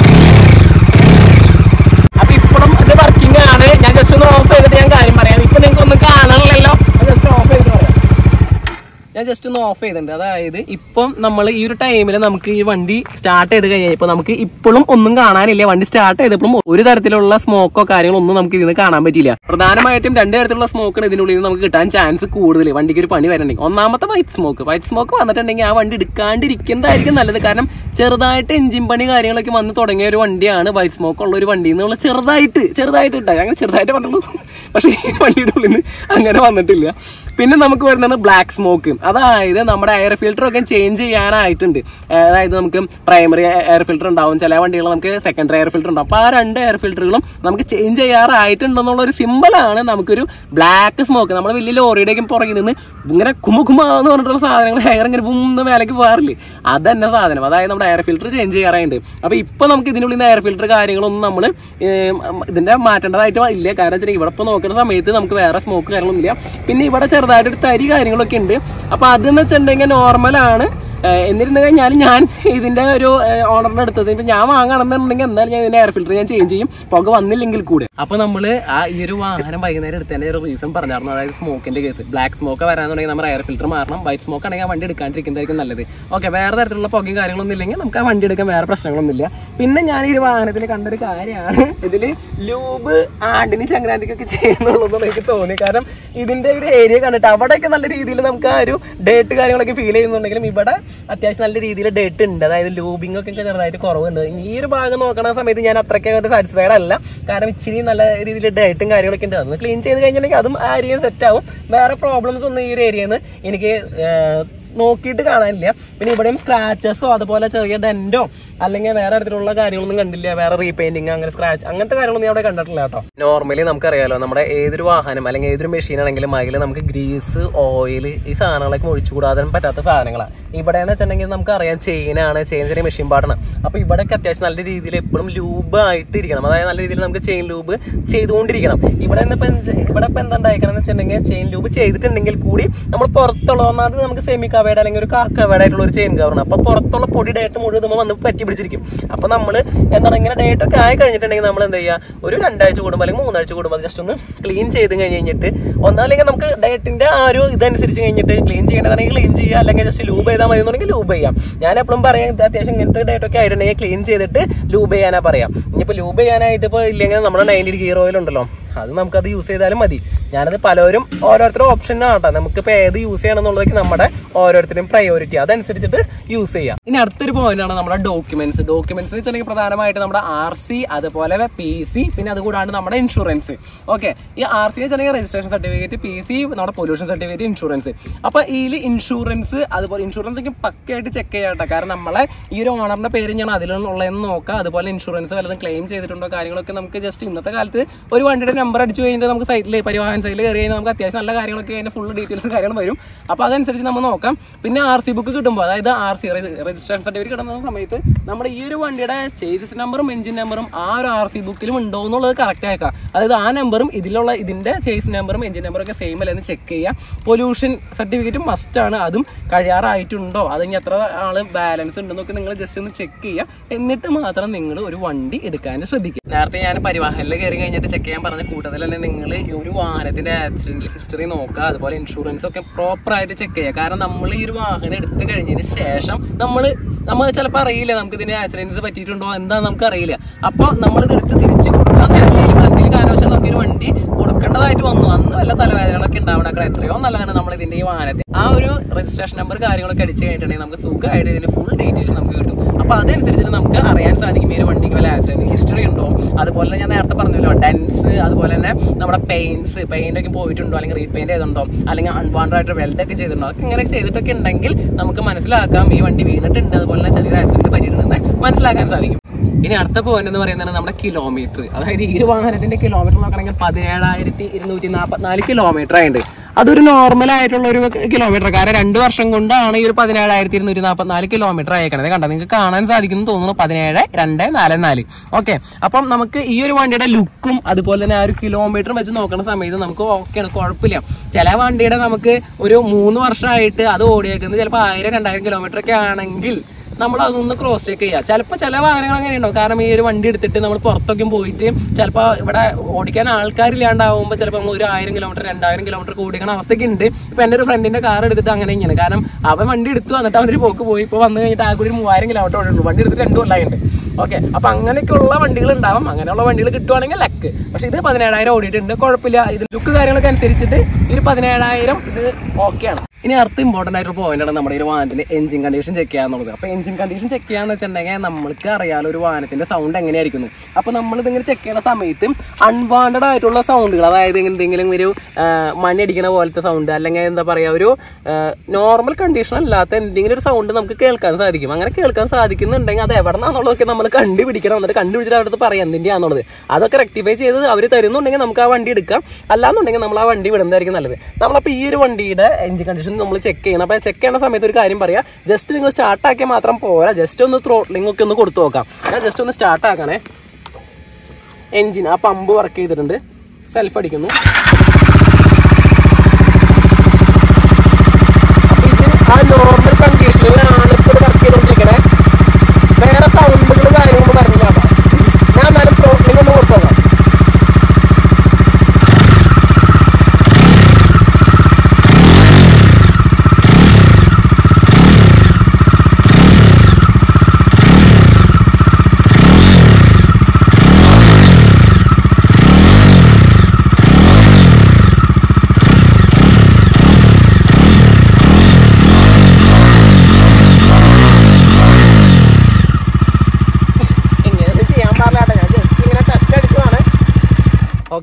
അപ്പൊ ഇപ്പോഴും ഇത് വർക്കിംഗ് ആണ് ഞാൻ ജസ്റ്റ് ഒന്ന് ഓഫ് ചെയ്തിട്ട് ഞാൻ കാര്യം പറയാം ഇപ്പൊ നിങ്ങൾക്ക് ഒന്നും കാണാനില്ലല്ലോ ജസ്റ്റ് ഓഫ് ചെയ്തിട്ട് പറയാം ഞാൻ ജസ്റ്റ് ഒന്ന് ഓഫ് ചെയ്തിട്ടുണ്ട് അതായത് ഇപ്പം നമ്മൾ ഈ ഒരു ടൈമിൽ നമുക്ക് ഈ വണ്ടി സ്റ്റാർട്ട് ചെയ്ത് കഴിഞ്ഞപ്പോൾ നമുക്ക് ഇപ്പോഴും ഒന്നും കാണാനില്ല വണ്ടി സ്റ്റാർട്ട് ചെയ്തപ്പോഴും ഒരു തരത്തിലുള്ള സ്മോക്കോ കാര്യങ്ങളോ ഒന്നും നമുക്ക് ഇതിന് കാണാൻ പറ്റില്ല പ്രധാനമായിട്ടും രണ്ട് തരത്തിലുള്ള സ്മോക്കാണ് ഇതിനുള്ളിൽ നിന്ന് നമുക്ക് കിട്ടാൻ ചാൻസ് കൂടുതൽ വണ്ടിക്ക് ഒരു പണി വരണമെങ്കിൽ ഒന്നാമത്തെ വൈറ്റ് സ്മോക്ക് വൈറ്റ് സ്മോക്ക് വന്നിട്ടുണ്ടെങ്കിൽ ആ വണ്ടി എടുക്കാണ്ടിരിക്കുന്നതായിരിക്കും നല്ലത് കാരണം ചെറുതായിട്ട് എഞ്ചിൻ പണി കാര്യങ്ങളൊക്കെ വന്ന് തുടങ്ങിയ ഒരു വണ്ടിയാണ് വൈറ്റ് സ്മോക്ക് ഉള്ള ഒരു വണ്ടി എന്നുള്ള ചെറുതായിട്ട് ചെറുതായിട്ട് ഇട്ടായി അങ്ങനെ ചെറുതായിട്ട് പറഞ്ഞുള്ളൂ പക്ഷേ ഈ വണ്ടിയുടെ ഉള്ളിൽ നിന്ന് അങ്ങനെ വന്നിട്ടില്ല പിന്നെ നമുക്ക് വരുന്നത് ബ്ലാക്ക് സ്മോക്ക് അതായത് നമ്മുടെ എയർ ഫിൽറ്റർ ഒക്കെ ചേഞ്ച് ചെയ്യാനായിട്ടുണ്ട് അതായത് നമുക്ക് പ്രൈമറി എയർ ഫിൽറ്റർ ഉണ്ടാവും ചില വണ്ടികൾ നമുക്ക് സെക്കൻഡറി എയർ ഫിൽറ്റർ ഉണ്ടാവും അപ്പോൾ ആ രണ്ട് എയർ ഫിൽറ്ററുകളും നമുക്ക് ചേഞ്ച് ചെയ്യാറായിട്ടുണ്ടെന്നുള്ള ഒരു സിമ്പിളാണ് നമുക്കൊരു ബ്ലാക്ക് സ്മോക്ക് നമ്മൾ വലിയ ലോറിയുടെയൊക്കെ പുറകിൽ നിന്ന് ഇങ്ങനെ കുമ കുമ എന്ന് പറഞ്ഞിട്ടുള്ള സാധനങ്ങൾ എയർ ഇങ്ങനെ ബുന്ന് മേലേക്ക് പോകാറില്ലേ അത് തന്നെ സാധനം അതായത് നമ്മുടെ എയർ ഫിൽറ്റർ ചേഞ്ച് ചെയ്യാറായിട്ടുണ്ട് അപ്പോൾ ഇപ്പോൾ നമുക്ക് ഇതിനുള്ളിൽ നിന്ന് എയർ ഫിൽറ്റർ കാര്യങ്ങളൊന്നും നമ്മൾ ഇതിന്റെ മാറ്റേണ്ടതായിട്ട് ഇല്ല കാരണം വെച്ചാൽ ഇവിടെ ഇപ്പോൾ നോക്കുന്ന സമയത്ത് നമുക്ക് വേറെ സ്മോക്ക് കാര്യങ്ങളൊന്നും ഇല്ല പിന്നെ ഇവിടെ ചെറുതായിട്ട് ഒരു തരി കാര്യങ്ങളൊക്കെ ഉണ്ട് അപ്പോൾ അതെന്ന് വെച്ചിട്ടുണ്ടെങ്കിൽ നോർമലാണ് എന്നിരുന്നു കഴിഞ്ഞാൽ ഞാൻ ഇതിന്റെ ഒരു ഓണറിന്റെ അടുത്തത് ഇപ്പൊ ഞാൻ വാങ്ങണമെന്നുണ്ടെങ്കിൽ എന്തായാലും ഞാൻ ഇതിന്റെ എയർ ഫിൽറ്റർ ഞാൻ ചേഞ്ച് ചെയ്യും പുക വന്നില്ലെങ്കിൽ കൂടെ അപ്പൊ നമ്മള് ആ ഈ ഒരു വാഹനം വൈകുന്നേരം എടുത്തതിന്റെ ഒരു റീസൺ പറഞ്ഞായിരുന്നു അതായത് സ്മോക്കിന്റെ കേസ് ബ്ലാക്ക് സ്മോക്ക് വരാന്നുണ്ടെങ്കിൽ നമ്മൾ എയർ ഫിൽറ്റർ മാറണം വൈറ്റ് സ്മോക്ക് ആണെങ്കിൽ ആ വണ്ടി എടുക്കാണ്ടിരിക്കുന്നതായിരിക്കും നല്ലത് ഓക്കെ വേറെ തരത്തിലുള്ള പുകയും കാര്യങ്ങളൊന്നും ഇല്ലെങ്കിൽ നമുക്ക് ആ വണ്ടി എടുക്കാൻ വേറെ പ്രശ്നങ്ങളൊന്നുമില്ല പിന്നെ ഞാൻ ഈ ഒരു വാഹനത്തിൽ കണ്ടൊരു കാര്യമാണ് ഇതില് ലൂബ് ആണ്ടിന് സംക്രാന്തിക്കൊക്കെ ചെയ്യണമെന്നുള്ളത് എനിക്ക് തോന്നി കാരണം ഇതിന്റെ ഒരു ഏരിയ കണ്ടിട്ട് അവിടെയൊക്കെ നല്ല രീതിയിൽ നമുക്ക് ആ ഒരു ഡേറ്റ് കാര്യങ്ങളൊക്കെ ഫീൽ ചെയ്യുന്നുണ്ടെങ്കിലും ഇവിടെ അത്യാവശ്യം നല്ല രീതിയിൽ ഡേറ്റ് ഉണ്ട് അതായത് ലൂബിംഗ് ഒക്കെ ചെറുതായിട്ട് കുറവുണ്ട് ഈ ഒരു ഭാഗം നോക്കണ സമയത്ത് ഞാൻ അത്രയ്ക്ക് സാറ്റിസ്ഫൈഡ് അല്ല കാരണം ഇച്ചിരി നല്ല രീതിയിൽ ഡേറ്റും കാര്യങ്ങളൊക്കെ ഉണ്ട് അതൊന്ന് ക്ലീൻ ചെയ്ത് കഴിഞ്ഞിട്ടുണ്ടെങ്കിൽ അതും ആ ഏരിയ സെറ്റ് ആവും വേറെ പ്രോബ്ലംസ് ഒന്നും ഈ ഒരു ഏരിയയിൽ നിന്ന് എനിക്ക് ഏഹ്, നോക്കിയിട്ട് കാണാനില്ല പിന്നെ ഇവിടെയും സ്ക്രാച്ചസോ അതുപോലെ ചെറിയ ഡെന്റോ അല്ലെങ്കിൽ വേറെ തരത്തിലുള്ള കാര്യങ്ങളൊന്നും കണ്ടില്ല വേറെ റീപെയിന്റിങ് അങ്ങനെ സ്ക്രാച്ച് അങ്ങനത്തെ കാര്യങ്ങളൊന്നും ഞാൻ അവിടെ കണ്ടിട്ടില്ല കേട്ടോ നോർമലി നമുക്കറിയാലോ നമ്മുടെ ഏതൊരു വാഹനം അല്ലെങ്കിൽ ഏതൊരു മെഷീൻ ആണെങ്കിലും അതിൽ നമുക്ക് ഗ്രീസ് ഓയിൽ ഈ സാധനങ്ങളൊക്കെ ഒഴിച്ചുകൂടാതെ പറ്റാത്ത സാധനങ്ങളാണ് ഇവിടെ എന്ന് വെച്ചിട്ടുണ്ടെങ്കിൽ നമുക്ക് അറിയാം ചെയിനാണ് ചെയിൻ ചെറിയ മെഷീൻ പാടാണ് അപ്പൊ ഇവിടെയൊക്കെ അത്യാവശ്യം നല്ല രീതിയിൽ എപ്പോഴും ലൂബ് ആയിട്ട് ഇരിക്കണം അതായത് നല്ല രീതിയിൽ നമുക്ക് ചെയിൻ ലൂബ് ചെയ്തുകൊണ്ടിരിക്കണം ഇവിടെ ഇന്നിപ്പോ എന്ത് ഇവിടെ ഇപ്പൊ എന്താ ഉണ്ടായിക്കണം എന്ന് വെച്ചിട്ടുണ്ടെങ്കിൽ ചെയിൻ ലൂബ് ചെയ്തിട്ടുണ്ടെങ്കിൽ കൂടി നമ്മൾ പുറത്തുള്ള ഒന്നാമത് നമുക്ക് സെമി കവേഡ് അല്ലെങ്കിൽ ഒരു കാക്കവേഡ് ആയിട്ടുള്ള ഒരു ചെയിൻ കവറാണ് അപ്പൊ പുറത്തുള്ള പൊടി ഡേറ്റ് മുഴുവൻ നമ്മൾ വന്ന് പറ്റി പിടിച്ചിരിക്കും അപ്പൊ നമ്മൾ എന്താണ് ഇങ്ങനെ ഡേറ്റ് ഒക്കെ ആയി കഴിഞ്ഞിട്ടുണ്ടെങ്കിൽ നമ്മൾ എന്താ ചെയ്യുക ഒരു രണ്ടാഴ്ച കൂടുമ്പോൾ അല്ലെങ്കിൽ മൂന്നാഴ്ച കൂടുമ്പോൾ ജസ്റ്റ് ഒന്ന് ക്ലീൻ ചെയ്ത് കഴിഞ്ഞ് കഴിഞ്ഞിട്ട് ഒന്നല്ലെങ്കിൽ നമുക്ക് ഡേറ്റിന്റെ ആ ഒരു ഇതനുസരിച്ച് കഴിഞ്ഞിട്ട് ക്ലീൻ ചെയ്യേണ്ടതാണെങ്കിൽ ക്ലീൻ ചെയ്യുക അല്ലെങ്കിൽ ജസ്റ്റ് ലൂബ് ചെയ്താൽ മതി എന്നുണ്ടെങ്കിൽ ലൂബ് ചെയ്യാം ഞാൻ എപ്പോഴും പറയാം ഇത് അത്യാവശ്യം ഇങ്ങനത്തെ ഡേറ്റ് ഒക്കെ ആയിട്ടുണ്ടെങ്കിൽ ക്ലീൻ ചെയ്തിട്ട് ലൂബ് ചെയ്യാനാ പറയാം ഇനിയിപ്പോൾ ലൂബ് ചെയ്യാനായിട്ട് ഇപ്പോൾ ഇല്ലെങ്കിൽ നമ്മുടെ നയൻറ്റി ഗിയർ ഓയിൽ ഉണ്ടല്ലോ അത് നമുക്കത് യൂസ് ചെയ്താലും മതി ഞാനത് പലരും ഓരോരുത്തരും ഓപ്ഷനാണ് കേട്ടോ നമുക്കിപ്പോൾ ഏത് യൂസ് ചെയ്യണമെന്നുള്ളതൊക്കെ നമ്മുടെ ഓരോരുത്തരും പ്രയോറിറ്റി അതനുസരിച്ചിട്ട് യൂസ് ചെയ്യാം ഇനി അടുത്തൊരു പോയിന്റ് ആണ് നമ്മുടെ ഡോക്യുമെന്റ്സ് ഡോക്യുമെന്റ്സ് എന്ന് വെച്ചിട്ടുണ്ടെങ്കിൽ പ്രധാനമായിട്ട് നമ്മുടെ ആർ സി അതുപോലെ പി സി പിന്നെ അതുകൂടാണ്ട് നമ്മുടെ ഇൻഷുറൻസ് ഓക്കെ ഈ ആർ സി വെച്ചിട്ടുണ്ടെങ്കിൽ രജിസ്ട്രേഷൻ സർട്ടിഫിക്കറ്റ് പി സി നമ്മുടെ പൊല്യൂഷൻ സർട്ടിഫിക്കറ്റ് ഇൻഷുറൻസ് അപ്പൊ ഇതിൽ ഇൻഷുറൻസ് അതുപോലെ ഇൻഷുറൻസ് ഒക്കെ പക്കയായിട്ട് ചെക്ക് ചെയ്യാട്ടെ കാരണം നമ്മളെ ഈ ഒരു ഓണറിന്റെ പേര് ഞാൻ അതിലുള്ളതെന്ന് നോക്കാം അതുപോലെ ഇൻഷുറൻസ് വല്ലതും ക്ലെയിം ചെയ്തിട്ടുണ്ടോ കാര്യങ്ങളൊക്കെ നമുക്ക് ജസ്റ്റ് ഇന്നത്തെ കാലത്ത് ഒരു വണ്ടിയുടെ നമ്പർ അടിച്ചു കഴിഞ്ഞിട്ട് നമുക്ക് സൈറ്റിൽ പരിവാഹൻ സൈറ്റിൽ കയറി കഴിഞ്ഞാൽ നമുക്ക് അത്യാവശ്യം നല്ല കാര്യങ്ങളൊക്കെ അതിന്റെ ഫുൾ ഡീറ്റെയിൽസും കാര്യങ്ങളും വരും അപ്പോൾ അതനുസരിച്ച് നമ്മൾ നോക്കാം പിന്നെ ആർ സി ബുക്ക് കിട്ടുമ്പോൾ അതായത് ആർ സി രജിസ്ട്രേഷൻ സർട്ടിഫിക്കറ്റ് കിട്ടുന്ന സമയത്ത് നമ്മുടെ ഈ ഒരു വണ്ടിയുടെ ചേസിസ് നമ്പറും എഞ്ചിൻ നമ്പറും ആ ഒരു ആർ സി ബുക്കിലും ഉണ്ടോ എന്നുള്ളത് കറക്റ്റ് ആക്കാം അതായത് ആ നമ്പറും ഇതിലുള്ള ഇതിന്റെ ചേസ് നമ്പറും എഞ്ചിൻ നമ്പറും ഒക്കെ സെയിം അല്ലെന്ന് ചെക്ക് ചെയ്യുക പൊല്യൂഷൻ സർട്ടിഫിക്കറ്റും മസ്റ്റ് ആണ് അതും കഴിയാറായിട്ടുണ്ടോ അത് ഇനി എത്ര ആള് ബാലൻസ് ഉണ്ടെന്നൊക്കെ നിങ്ങൾ ജസ്റ്റ് ഒന്ന് ചെക്ക് ചെയ്യുക എന്നിട്ട് മാത്രം നിങ്ങൾ ഒരു വണ്ടി എടുക്കാൻ ശ്രദ്ധിക്കുക നേരത്തെ ഞാൻ പരിവാഹനിൽ കയറി കഴിഞ്ഞിട്ട് ചെക്ക് ചെയ്യാൻ പറഞ്ഞ കൂട്ടത്തിൽ തന്നെ നിങ്ങൾ ഒരു വാഹനത്തിന്റെ ആക്സിഡന്റ് ഹിസ്റ്ററി നോക്കുക അതുപോലെ ഇൻഷുറൻസ് ഒക്കെ പ്രോപ്പർ ആയിട്ട് ചെക്ക് ചെയ്യുക കാരണം നമ്മൾ ഈ ഒരു വാഹനം എടുത്തു കഴിഞ്ഞതിന് ശേഷം നമ്മൾ നമ്മൾ ചിലപ്പോൾ അറിയില്ല നമുക്ക് ഇതിന് ആക്സിഡൻസ് പറ്റിയിട്ടുണ്ടോ എന്താ നമുക്ക് അറിയില്ല അപ്പോൾ നമ്മൾ ഇത് എടുത്ത് തിരിച്ച് കൊടുക്കാൻ നേരത്തെ എന്തെങ്കിലും കാരണവശാൽ നമുക്ക് ഒരു വണ്ടി കൊടുക്കേണ്ടതായിട്ട് വന്നു അന്ന് വല്ല തലവേദനകളൊക്കെ ഉണ്ടാവണക്കൾ എത്രയോ നല്ലതാണ് നമ്മൾ ഇതിന്റെ ഈ വാഹനത്തിൽ ആ ഒരു രജിസ്ട്രേഷൻ നമ്പർ കാര്യങ്ങളൊക്കെ അടിച്ചു കഴിഞ്ഞിട്ടുണ്ടെങ്കിൽ നമുക്ക് സുഖമായിട്ട് ഇതിന്റെ ഫുൾ ഡീറ്റെയിൽസ് നമുക്ക് കിട്ടും അപ്പൊ അതനുസരിച്ചിട്ട് നമുക്ക് അറിയാൻ സാധിക്കും ഈ ഒരു വണ്ടിക്ക് വല്ല ആക്സിഡന്റ് ഹിസ്റ്ററി ഉണ്ടോ അതുപോലെ തന്നെ ഞാൻ നേരത്തെ പറഞ്ഞല്ലോ ഡെൻസ് അതുപോലെ തന്നെ നമ്മുടെ പെയിന്റ്സ് പെയിന്റ് ഒക്കെ പോയിട്ടുണ്ടോ അല്ലെങ്കിൽ റീപെയിന്റ് ചെയ്തിട്ടുണ്ടോ അല്ലെങ്കിൽ അൺവാണ്ടഡ് ആയിട്ട് വെൽഡ് ഒക്കെ ചെയ്തിട്ടുണ്ടോ അതൊക്കെ ഇങ്ങനെ ചെയ്തിട്ടൊക്കെ ഉണ്ടെങ്കിൽ നമുക്ക് മനസ്സിലാക്കാം ഈ വണ്ടി വീണിട്ടുണ്ട് അതുപോലെ തന്നെ ചെറിയൊരു ആക്സിഡന്റ് പറ്റിയിട്ടുണ്ടെന്ന് മനസ്സിലാക്കാൻ സാധിക്കും ഇനി അടുത്ത പോയിന്റ് എന്ന് പറയുന്നത് നമ്മുടെ കിലോമീറ്റർ അതായത് ഈ ഒരു വാഹനത്തിന്റെ കിലോമീറ്റർ നോക്കണമെങ്കിൽ പതിനേഴായിരത്തി ഇരുന്നൂറ്റി നാൽപ്പത്തിനാല് കിലോമീറ്റർ ആയിട്ടുണ്ട് അതൊരു നോർമൽ ആയിട്ടുള്ള ഒരു കിലോമീറ്റർ കാരണം രണ്ട് വർഷം കൊണ്ടാണ് ഈ ഒരു പതിനേഴായിരത്തി ഇരുന്നൂറ്റി നാൽപ്പത്തിനാല് കിലോമീറ്റർ അയക്കണത് കണ്ടോ നിങ്ങൾക്ക് കാണാൻ സാധിക്കുന്നു തോന്നുന്നു പതിനേഴ് രണ്ട് നാല് നാല് ഓക്കെ അപ്പം നമുക്ക് ഈ ഒരു വണ്ടിയുടെ ലുക്കും അതുപോലെ തന്നെ ആ ഒരു കിലോമീറ്റർ വെച്ച് നോക്കുന്ന സമയത്ത് നമുക്ക് ഓക്കെയാണ് കുഴപ്പമില്ല ചില വണ്ടിയുടെ നമുക്ക് ഒരു മൂന്ന് വർഷമായിട്ട് അത് ഓടിയേക്കുന്നത് ചിലപ്പോൾ ആയിരം രണ്ടായിരം കിലോമീറ്റർ ഒക്കെ ആണെങ്കിൽ നമ്മൾ അതൊന്ന് ക്രോസ് ചെക്ക് ചെയ്യുക ചിലപ്പോൾ ചില വാഹനങ്ങൾ അങ്ങനെ ഉണ്ടാവും കാരണം ഈ ഒരു വണ്ടി എടുത്തിട്ട് നമ്മൾ പുറത്തൊക്കെ പോയിട്ട് ചിലപ്പോൾ ഇവിടെ ഓടിക്കാൻ ആൾക്കാരില്ലാണ്ടാവുമ്പോൾ ചിലപ്പോൾ നമ്മൾ ഒരു ആയിരം കിലോമീറ്റർ രണ്ടായിരം കിലോമീറ്റർ ഓടിക്കണ അവസ്ഥയൊക്കെ ഉണ്ട് ഇപ്പൊ എൻ്റെ ഒരു ഫ്രണ്ടിന്റെ കാർ എടുത്തിട്ട് അങ്ങനെ ഇങ്ങനെ കാരണം അവൻ വണ്ടി എടുത്തു വന്നിട്ട് അവനൊരു പോക്ക് പോയി ഇപ്പോൾ വന്നു കഴിഞ്ഞിട്ട് ആ കൂടി ഒരു മൂവായിരം കിലോമീറ്റർ ഓടിയുള്ളൂ വണ്ടി എടുത്തിട്ട് രണ്ടു കൊല്ലായിട്ടുണ്ട് ഓക്കെ അപ്പൊ അങ്ങനെയൊക്കെയുള്ള വണ്ടികൾ ഉണ്ടാവും അങ്ങനെയുള്ള വണ്ടികൾ കിട്ടുവാണെങ്കിൽ ലക്ക് പക്ഷെ ഇത് പതിനേഴായിരം ഓടിയിട്ടുണ്ട് കുഴപ്പമില്ല ഇത് ലുക്ക് കാര്യങ്ങളൊക്കെ അനുസരിച്ചിട്ട് ഇത് പതിനേഴായിരം ഇത് ഓക്കെയാണ് ഇനി അടുത്ത ഇമ്പോർട്ടന്റ് ആയിട്ടുള്ള പോയിന്റ് ആണ് നമ്മുടെ ഈ ഒരു വാഹനത്തിന്റെ എഞ്ചിൻ കണ്ടീഷൻ ചെക്ക് ചെയ്യാന്നുള്ളത് അപ്പൊ എഞ്ചിൻ കണ്ടീഷൻ ചെക്ക് ചെയ്യാന്ന് വെച്ചിട്ടുണ്ടെങ്കിൽ നമ്മൾക്ക് അറിയാലോ ഒരു വാഹനത്തിന്റെ സൗണ്ട് എങ്ങനെയായിരിക്കുന്നു അപ്പൊ നമ്മൾ ഇതിങ്ങനെ ചെക്ക് ചെയ്യുന്ന സമയത്ത് അൺവാണ്ടഡ് ആയിട്ടുള്ള സൗണ്ടുകൾ അതായത് എന്തെങ്കിലും ഒരു ആ, മണി അടിക്കുന്ന പോലത്തെ സൗണ്ട് അല്ലെങ്കിൽ എന്താ പറയാ ഒരു നോർമൽ കണ്ടീഷൻ അല്ലാത്ത എന്തെങ്കിലും ഒരു സൗണ്ട് നമുക്ക് കേൾക്കാൻ സാധിക്കും അങ്ങനെ കേൾക്കാൻ സാധിക്കുന്നുണ്ടെങ്കിൽ അത് എവിടെ നിന്നാന്നുള്ളതൊക്കെ നമ്മൾ കണ്ടുപിടിക്കണം എന്നിട്ട് കണ്ടുപിടിച്ചിട്ട് അടുത്ത് പറയാം എന്തിൻ്റെയാന്നുള്ളത് അതൊക്കെ റെക്ടിഫൈ ചെയ്ത് അവർ തരുന്നുണ്ടെങ്കിൽ നമുക്ക് ആ വണ്ടി എടുക്കാം അല്ലാന്നുണ്ടെങ്കിൽ നമ്മൾ ആ വണ്ടി വിടുന്നതായിരിക്കും നല്ലത് നമ്മളപ്പോൾ ഈ ഒരു വണ്ടിയുടെ എഞ്ചിൻ കണ്ടീഷൻ നമ്മൾ ചെക്ക് ചെയ്യണം അപ്പോൾ ചെക്ക് ചെയ്യുന്ന സമയത്ത് ഒരു കാര്യം പറയാം ജസ്റ്റ് നിങ്ങൾ സ്റ്റാർട്ട് ആക്കിയാൽ മാത്രം പോരാ ജസ്റ്റ് ഒന്ന് ത്രോട്ട്ലിംഗ് ഒക്കെ ഒന്ന് കൊടുത്തു നോക്കാം ഞാൻ ജസ്റ്റ് ഒന്ന് സ്റ്റാർട്ട് ആക്കണേ എഞ്ചിൻ ആ പമ്പ് വർക്ക് ചെയ്തിട്ടുണ്ട് സെൽഫ് അടിക്കുന്നു അപ്പൊ ഇത് ആ നോർമൽ കണ്ടീഷനിലാണ്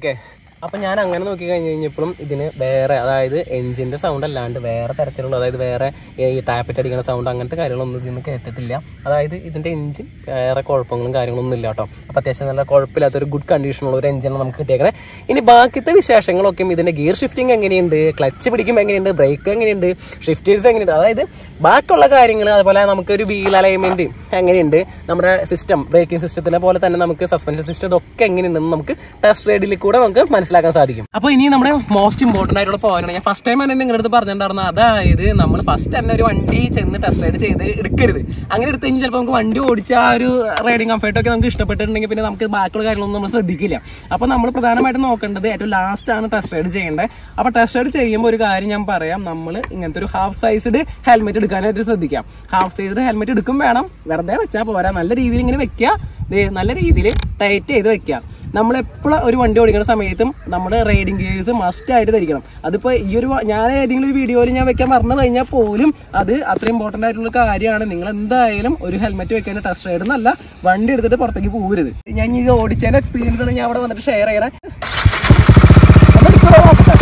ഓക്കെ അപ്പം ഞാൻ അങ്ങനെ നോക്കി കഴിഞ്ഞ് കഴിഞ്ഞപ്പോഴും ഇതിന് വേറെ അതായത് എഞ്ചിൻ്റെ സൗണ്ട് അല്ലാണ്ട് വേറെ തരത്തിലുള്ള അതായത് വേറെ ഈ ടാപ്പറ്റ് അടിക്കുന്ന സൗണ്ട് അങ്ങനത്തെ കാര്യങ്ങളൊന്നും ഇതിന് കേട്ടിട്ടില്ല അതായത് ഇതിൻ്റെ എഞ്ചിൻ വേറെ കുഴപ്പങ്ങളും കാര്യങ്ങളൊന്നും ഇല്ല കേട്ടോ അപ്പം അത്യാവശ്യം നല്ല കുഴപ്പമില്ലാത്ത ഒരു ഗുഡ് കണ്ടീഷനുള്ള ഒരു എഞ്ചിനാണ് നമുക്ക് കിട്ടിയേക്കണേ ഇനി ബാക്കിത്തെ വിശേഷങ്ങളൊക്കെ ഇതിൻ്റെ ഗിയർ ഷിഫ്റ്റിംഗ് എങ്ങനെയുണ്ട് ക്ലച്ച് പിടിക്കുമ്പോൾ എങ്ങനെയുണ്ട് ബ്രേക്ക് എങ്ങനെയുണ്ട് ഷിഫ്റ്റേഴ്സ് എങ്ങനെയുണ്ട് അതായത് ബാക്കിയുള്ള കാര്യങ്ങൾ അതുപോലെ നമുക്കൊരു വീൽ അലൈൻമെന്റ് എങ്ങനെയുണ്ട് നമ്മുടെ സിസ്റ്റം ബ്രേക്കിംഗ് സിസ്റ്റത്തിനെ പോലെ തന്നെ നമുക്ക് സസ്പെൻഷൻ സിസ്റ്റം ഇതൊക്കെ എങ്ങനെയുണ്ടെന്ന് നമുക്ക് ടെസ്റ്റ് റൈഡിൽ കൂടെ നമുക്ക് മനസ്സിലാക്കാൻ സാധിക്കും അപ്പോൾ ഇനി നമ്മുടെ മോസ്റ്റ് ഇമ്പോർട്ടന്റ് ആയിട്ടുള്ള പോയിന്റ് ഞാൻ ഫസ്റ്റ് ടൈം തന്നെ നിങ്ങളുടെ അടുത്ത് പറഞ്ഞിട്ടുണ്ടായിരുന്നു അതായത് നമ്മൾ ഫസ്റ്റ് തന്നെ ഒരു വണ്ടി ചെന്ന് ടെസ്റ്റ് റൈഡ് ചെയ്ത് എടുക്കരുത് അങ്ങനെ എടുത്തു കഴിഞ്ഞാൽ ചിലപ്പോൾ നമുക്ക് വണ്ടി ഓടിച്ച ആ ഒരു റൈഡിങ് കംഫർട്ട് ഒക്കെ നമുക്ക് ഇഷ്ടപ്പെട്ടിട്ടുണ്ടെങ്കിൽ പിന്നെ നമുക്ക് ബാക്കിയുള്ള കാര്യങ്ങളൊന്നും നമ്മൾ ശ്രദ്ധിക്കില്ല അപ്പോൾ നമ്മൾ പ്രധാനമായിട്ടും നോക്കേണ്ടത് ഏറ്റവും ലാസ്റ്റ് ആണ് ടെസ്റ്റ് റൈഡ് ചെയ്യേണ്ടത് അപ്പോൾ ടെസ്റ്റ് റൈഡ് ചെയ്യുമ്പോൾ ഒരു കാര്യം ഞാൻ പറയാം നമ്മൾ ഇങ്ങനത്തെ ഒരു ഹാഫ് സൈസ്ഡ് ഹെൽമെറ്റ് എടുക്കാനായിട്ട് ശ്രദ്ധിക്കാം ഹാഫ് സൈസ്ഡ് ഹെൽമെറ്റ് എടുക്കും വേണം വെറുതെ വെച്ചാൽ പോരാ നല്ല രീതിയിൽ ഇങ്ങനെ വെക്കുക ദേ നല്ല രീതിയിൽ ടൈറ്റ് ചെയ്ത് വെക്കുക നമ്മൾ എപ്പോഴും ഒരു വണ്ടി ഓടിക്കുന്ന സമയത്തും നമ്മുടെ റൈഡിങ് ഗിയേഴ്സ് മസ്റ്റ് ആയിട്ട് ധരിക്കണം അതിപ്പോൾ ഈ ഒരു വ- ഞാൻ ഏതെങ്കിലും ഒരു വീഡിയോയിൽ ഞാൻ വെക്കാൻ മറന്നു കഴിഞ്ഞാൽ പോലും അത് അത്ര ഇമ്പോർട്ടൻ്റ് ആയിട്ടുള്ള കാര്യമാണ് നിങ്ങൾ എന്തായാലും ഒരു ഹെൽമെറ്റ് വെക്കാൻ ടെസ്റ്റ് റൈഡ് എന്നല്ല വണ്ടി എടുത്തിട്ട് പുറത്തേക്ക് പോകരുത് ഞാൻ ഇത് ഓടിച്ചതിൻ്റെ എക്സ്പീരിയൻസ് ആണ് ഞാൻ അവിടെ വന്നിട്ട് ഷെയർ ചെയ്യണേ അതെടുക്കണോ നോക്കട്ടെ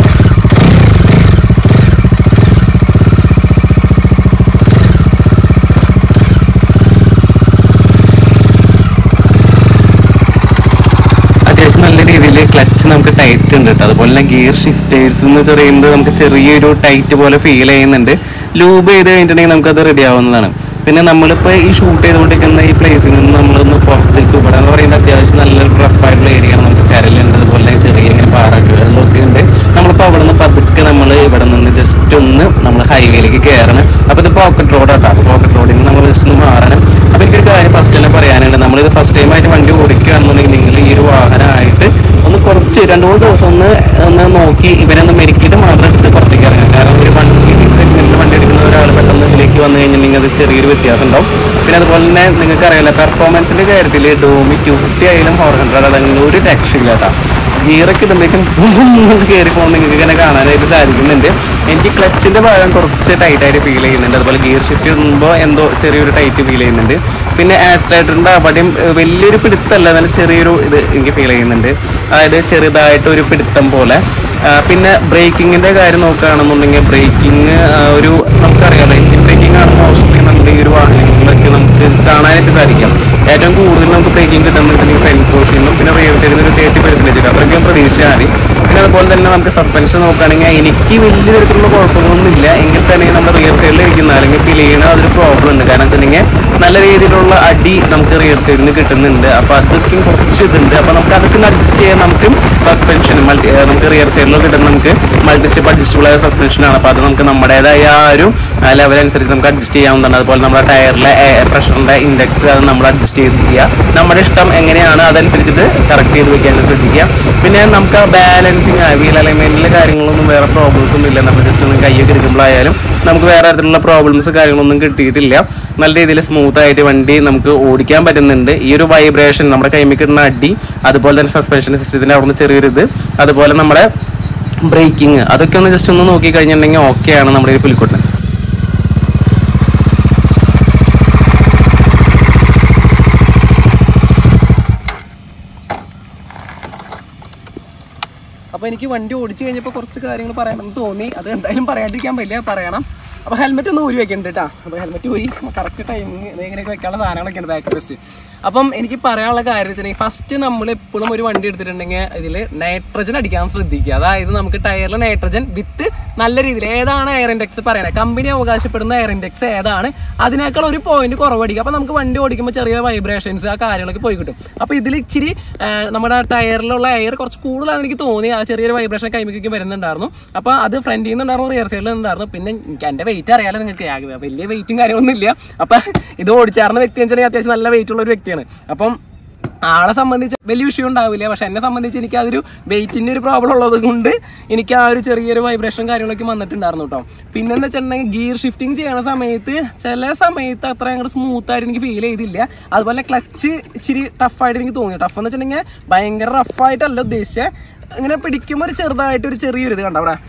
അത്യാവശ്യം നല്ല രീതിയിൽ ക്ലച്ച് നമുക്ക് ടൈറ്റ് ഉണ്ട് കേട്ടോ അതുപോലെ തന്നെ ഗിയർ ഷിഫ്റ്റേഴ്സ് എന്ന് പറയുന്നത് നമുക്ക് ചെറിയൊരു ടൈറ്റ് പോലെ ഫീൽ ചെയ്യുന്നുണ്ട് ലൂബ് ചെയ്ത് കഴിഞ്ഞിട്ടുണ്ടെങ്കിൽ നമുക്കത് റെഡി ആവുന്നതാണ് പിന്നെ നമ്മളിപ്പോൾ ഈ ഷൂട്ട് ചെയ്തുകൊണ്ടിരിക്കുന്ന ഈ പ്ലേസിൽ നിന്ന് നമ്മളൊന്ന് പുറത്തേക്ക് ഇവിടെ എന്ന് പറയുന്നത് അത്യാവശ്യം നല്ലൊരു റഫ് ആയിട്ടുള്ള ഏരിയ ആണ് നമുക്ക് ചരലുണ്ട് അതുപോലെ തന്നെ ചെറിയ ഇങ്ങനെ പാറകളൊക്കെ ഉണ്ട് നമ്മളിപ്പോൾ അവിടെ നിന്ന് പതുക്കെ നമ്മൾ ഇവിടെ നിന്ന് ജസ്റ്റ് ഒന്ന് നമ്മൾ ഹൈവേയിലേക്ക് കയറണം അപ്പോൾ ഇത് പോക്കറ്റ് റോഡാട്ടോ അപ്പോൾ പോക്കറ്റ് റോഡിൽ നിന്ന് നമ്മൾ ജസ്റ്റ് ഒന്ന് മാറണം അപ്പോൾ എനിക്കൊരു കാര്യം ഫസ്റ്റ് തന്നെ പറയാനുണ്ട് നമ്മളിത് ഫസ്റ്റ് ടൈം ആയിട്ട് വണ്ടി ഓടിക്കുകയാണെന്നുണ്ടെങ്കിൽ നിങ്ങൾ ഈ ഒരു വാഹനമായിട്ട് ഒന്ന് കുറച്ച് രണ്ട് മൂന്ന് ദിവസം ഒന്ന് ഒന്ന് നോക്കി ഇവരൊന്ന് മെരുക്കിയിട്ട് മാത്രം എടുത്ത് പുറത്തേക്ക് ഇറങ്ങാം കാരണം ഒരു വണ്ടി സെഗ്മെന്റിൽ വണ്ടി എടുക്കുന്ന ഒരാൾ പെട്ടെന്ന് ഇതിലേക്ക് വന്നു കഴിഞ്ഞിട്ടുണ്ടെങ്കിൽ അത് ചെറിയൊരു വ്യത്യാസം ഉണ്ടാവും പിന്നെ അതുപോലെ തന്നെ നിങ്ങൾക്ക് അറിയാലോ പെർഫോമൻസിന്റെ കാര്യത്തിൽ ഡോമി ടു ഫിഫ്റ്റി ആയാലും ഫോർ ഹൺഡ്രഡ് അതെങ്കിലും ഒരു രക്ഷയില്ല കേട്ടോ ഗിയറൊക്കെ ഇടുമ്പോഴേക്കും കയറി പോകുന്ന നിങ്ങൾക്ക് ഇങ്ങനെ കാണാനായിട്ട് സാധിക്കുന്നുണ്ട് എനിക്ക് ക്ലച്ചിന്റെ ഭാഗം കുറച്ച് ടൈറ്റ് ആയിട്ട് ഫീൽ ചെയ്യുന്നുണ്ട് അതുപോലെ ഗിയർ ഷിഫ്റ്റ് ഇടുമ്പോൾ എന്തോ ചെറിയൊരു ടൈറ്റ് ഫീൽ ചെയ്യുന്നുണ്ട് പിന്നെ ആക്സിലേറ്ററിന്റെ അവിടെയും ഏഹ്, വലിയൊരു പിടുത്തമല്ല എന്നാലും ചെറിയൊരു ഇത് എനിക്ക് ഫീൽ ചെയ്യുന്നുണ്ട് അതായത് ചെറുതായിട്ട് ഒരു പിടുത്തം പോലെ ആ, പിന്നെ ബ്രേക്കിങ്ങിന്റെ കാര്യം നോക്കുകയാണെന്നുണ്ടെങ്കിൽ ബ്രേക്കിംഗ് ഒരു നമുക്കറിയാലോ എഞ്ചിൻ ബ്രേക്കിംഗ് ആണ് മോസ്റ്റ്ലി നമ്മുടെ ഈ ഒരു വാഹനങ്ങളിലൊക്കെ നമുക്ക് കാണാനായിട്ട് സാധിക്കാം ഏറ്റവും കൂടുതൽ നമുക്ക് ബ്രേക്കിംഗ് കിട്ടുന്നത് ഫ്രണ്ട് പോർഷനും പിന്നെ റിയർ സൈഡിൽ ഒരു തേർട്ടി പെർസെൻറ്റേജ് അത്രയ്ക്കും പ്രതീക്ഷയാൽ മതി പിന്നെ അതുപോലെ തന്നെ നമുക്ക് സസ്പെൻഷൻ നോക്കുകയാണെങ്കിൽ എനിക്ക് വലിയ തരത്തിലുള്ള കുഴപ്പങ്ങളൊന്നും ഇല്ല എങ്കിൽ തന്നെ നമ്മുടെ റിയർ സൈഡിൽ ഇരിക്കുന്ന അല്ലെങ്കിൽ പിലീണ അതൊരു പ്രോബ്ലം ഉണ്ട് കാരണം വെച്ചിട്ടുണ്ടെങ്കിൽ നല്ല രീതിയിലുള്ള അടി നമുക്ക് റിയർ സൈഡിൽ നിന്ന് കിട്ടുന്നുണ്ട് അപ്പോൾ അതൊക്കെ കുറച്ച് ഇതുണ്ട് അപ്പോൾ നമുക്ക് അതൊക്കെ അഡ്ജസ്റ്റ് ചെയ്യാൻ നമുക്ക് സസ്പെൻഷൻ മൾട്ടി നമുക്ക് റിയർ സൈഡിലൊക്കെ കിട്ടുന്ന നമുക്ക് മൾട്ടി സ്റ്റെപ്പ് അഡ്ജസ്റ്റബിൾ ആയ സസ്പെൻഷൻ ആണ് അപ്പോൾ അത് നമുക്ക് നമ്മുടേതായ ആ ഒരു ലെവൽ അനുസരിച്ച് നമുക്ക് അഡ്ജസ്റ്റ് ചെയ്യാവുന്നതാണ് അതുപോലെ നമ്മുടെ ടയറിലെ പ്രഷറിന്റെ ഇൻഡെക്സ് അത് നമ്മൾ അഡ്ജസ്റ്റ് ചെയ്ത് ചെയ്യുക നമ്മുടെ ഇഷ്ടം എങ്ങനെയാണ് അതനുസരിച്ചിട്ട് കറക്റ്റ് ചെയ്ത് വെക്കാൻ ശ്രദ്ധിക്കുക പിന്നെ നമുക്ക് ആ ബാലൻസിങ് വീൽ അലൈൻമെന്റിലെ കാര്യങ്ങളൊന്നും വേറെ പ്രോബ്ലംസ് ഒന്നും ഇല്ല നമ്മൾ ജസ്റ്റ് ഒന്ന് കൈയൊക്കെ എടുക്കുമ്പോഴായാലും നമുക്ക് വേറെ തരത്തിലുള്ള പ്രോബ്ലംസ് കാര്യങ്ങളൊന്നും കിട്ടിയിട്ടില്ല നല്ല രീതിയിൽ സ്മൂത്ത് ആയിട്ട് വണ്ടി നമുക്ക് ഓടിക്കാൻ പറ്റുന്നുണ്ട് ഈ ഒരു വൈബ്രേഷൻ നമ്മുടെ കൈമിൽ കിട്ടുന്ന അടി അതുപോലെ തന്നെ സസ്പെൻഷൻ സിസ്റ്റത്തിന്റെ അവിടെ നിന്ന് ചെറിയൊരു ഇത് അതുപോലെ നമ്മുടെ ബ്രേക്കിംഗ് അതൊക്കെ ഒന്ന് ജസ്റ്റ് ഒന്ന് നോക്കി കഴിഞ്ഞിട്ടുണ്ടെങ്കിൽ ഓക്കെയാണ് നമ്മുടെ ഒരു പുലിക്കോട്ടിന് അപ്പോൾ എനിക്ക് വണ്ടി ഓടിച്ചു കഴിഞ്ഞപ്പോൾ കുറച്ച് കാര്യങ്ങൾ പറയണമെന്ന് തോന്നി അത് എന്തായാലും പറയാണ്ടിരിക്കാൻ പറ്റില്ല പറയണം അപ്പോൾ ഹെൽമെറ്റ് ഒന്ന് ഊരി വെക്കുന്നുണ്ട് കേട്ടോ അപ്പോൾ ഹെൽമെറ്റ് ഊരി കറക്റ്റ് ടൈമിങ് ഇങ്ങനെയൊക്കെ വെക്കാനുള്ള സാധനങ്ങളൊക്കെ ഉണ്ട് ബാക്ക് റെസ്റ്റ് അപ്പം എനിക്ക് പറയാനുള്ള കാര്യം വെച്ചിട്ടുണ്ടെങ്കിൽ ഫസ്റ്റ് നമ്മൾ എപ്പോഴും ഒരു വണ്ടി എടുത്തിട്ടുണ്ടെങ്കിൽ ഇതിൽ നൈട്രജൻ അടിക്കാൻ ശ്രദ്ധിക്കുക അതായത് നമുക്ക് ടയറിൽ നൈട്രജൻ വിത്ത് നല്ല രീതിയിൽ ഏതാണ് എയർ ഇൻഡെക്സ് പറയണത് കമ്പനി അവകാശപ്പെടുന്ന എയർ ഇൻഡെക്സ് ഏതാണ് അതിനേക്കാൾ ഒരു പോയിന്റ് കുറവടിക്കുക അപ്പോൾ നമുക്ക് വണ്ടി ഓടിക്കുമ്പോൾ ചെറിയ വൈബ്രേഷൻസ് ആ കാര്യങ്ങളൊക്കെ പോയി കിട്ടും അപ്പോൾ ഇതിൽ ഇച്ചിരി ആ, നമ്മുടെ ടയറിലുള്ള എയർ കുറച്ച് കൂടുതലാണെന്ന് എനിക്ക് തോന്നി ആ ചെറിയൊരു വൈബ്രേഷൻ കൈമിക്കൊക്കെ വരുന്നുണ്ടായിരുന്നു അപ്പോൾ അത് ഫ്രണ്ടിൽ നിന്നുണ്ടായിരുന്നു റിയർ സൈഡിൽ നിന്നുണ്ടായിരുന്നു പിന്നെ എനിക്ക് എൻ്റെ വെയിറ്റ് അറിയാലോ നിങ്ങൾക്ക് ആ, വലിയ വെയിറ്റും കാര്യങ്ങളൊന്നും ഇല്ല അപ്പം ഇത് ഓടിച്ചാർന്ന വ്യക്തി എന്ന് വെച്ചിട്ടുണ്ടെങ്കിൽ അത്യാവശ്യം നല്ല വെയിറ്റ് ഉള്ള ഒരു വ്യക്തിയാണ് അപ്പം ആളെ സംബന്ധിച്ച് വലിയ വിഷയം ഉണ്ടാവില്ല പക്ഷെ എന്നെ സംബന്ധിച്ച് എനിക്ക് അതൊരു വെയിറ്റിന്റെ ഒരു പ്രോബ്ലം ഉള്ളത് കൊണ്ട് എനിക്ക് ആ ഒരു ചെറിയൊരു വൈബ്രേഷൻ കാര്യങ്ങളൊക്കെ വന്നിട്ടുണ്ടായിരുന്നു കേട്ടോ പിന്നെന്ന് വെച്ചിട്ടുണ്ടെങ്കിൽ ഗിയർ ഷിഫ്റ്റിംഗ് ചെയ്യണ സമയത്ത് ചില സമയത്ത് അത്ര അങ്ങോട്ട് സ്മൂത്ത് ആയിട്ട് എനിക്ക് ഫീൽ ചെയ്തില്ല അതുപോലെ ക്ലച്ച് ഇച്ചിരി ടഫായിട്ട് എനിക്ക് തോന്നി ടഫ് എന്ന് വെച്ചിട്ടുണ്ടെങ്കിൽ ഭയങ്കര റഫായിട്ടല്ല ഉദ്ദേശിച്ചത് ഇങ്ങനെ പിടിക്കുമ്പോൾ ഒരു ചെറുതായിട്ട് ഒരു ചെറിയൊരു ഇത് കണ്ടോ അവിടെ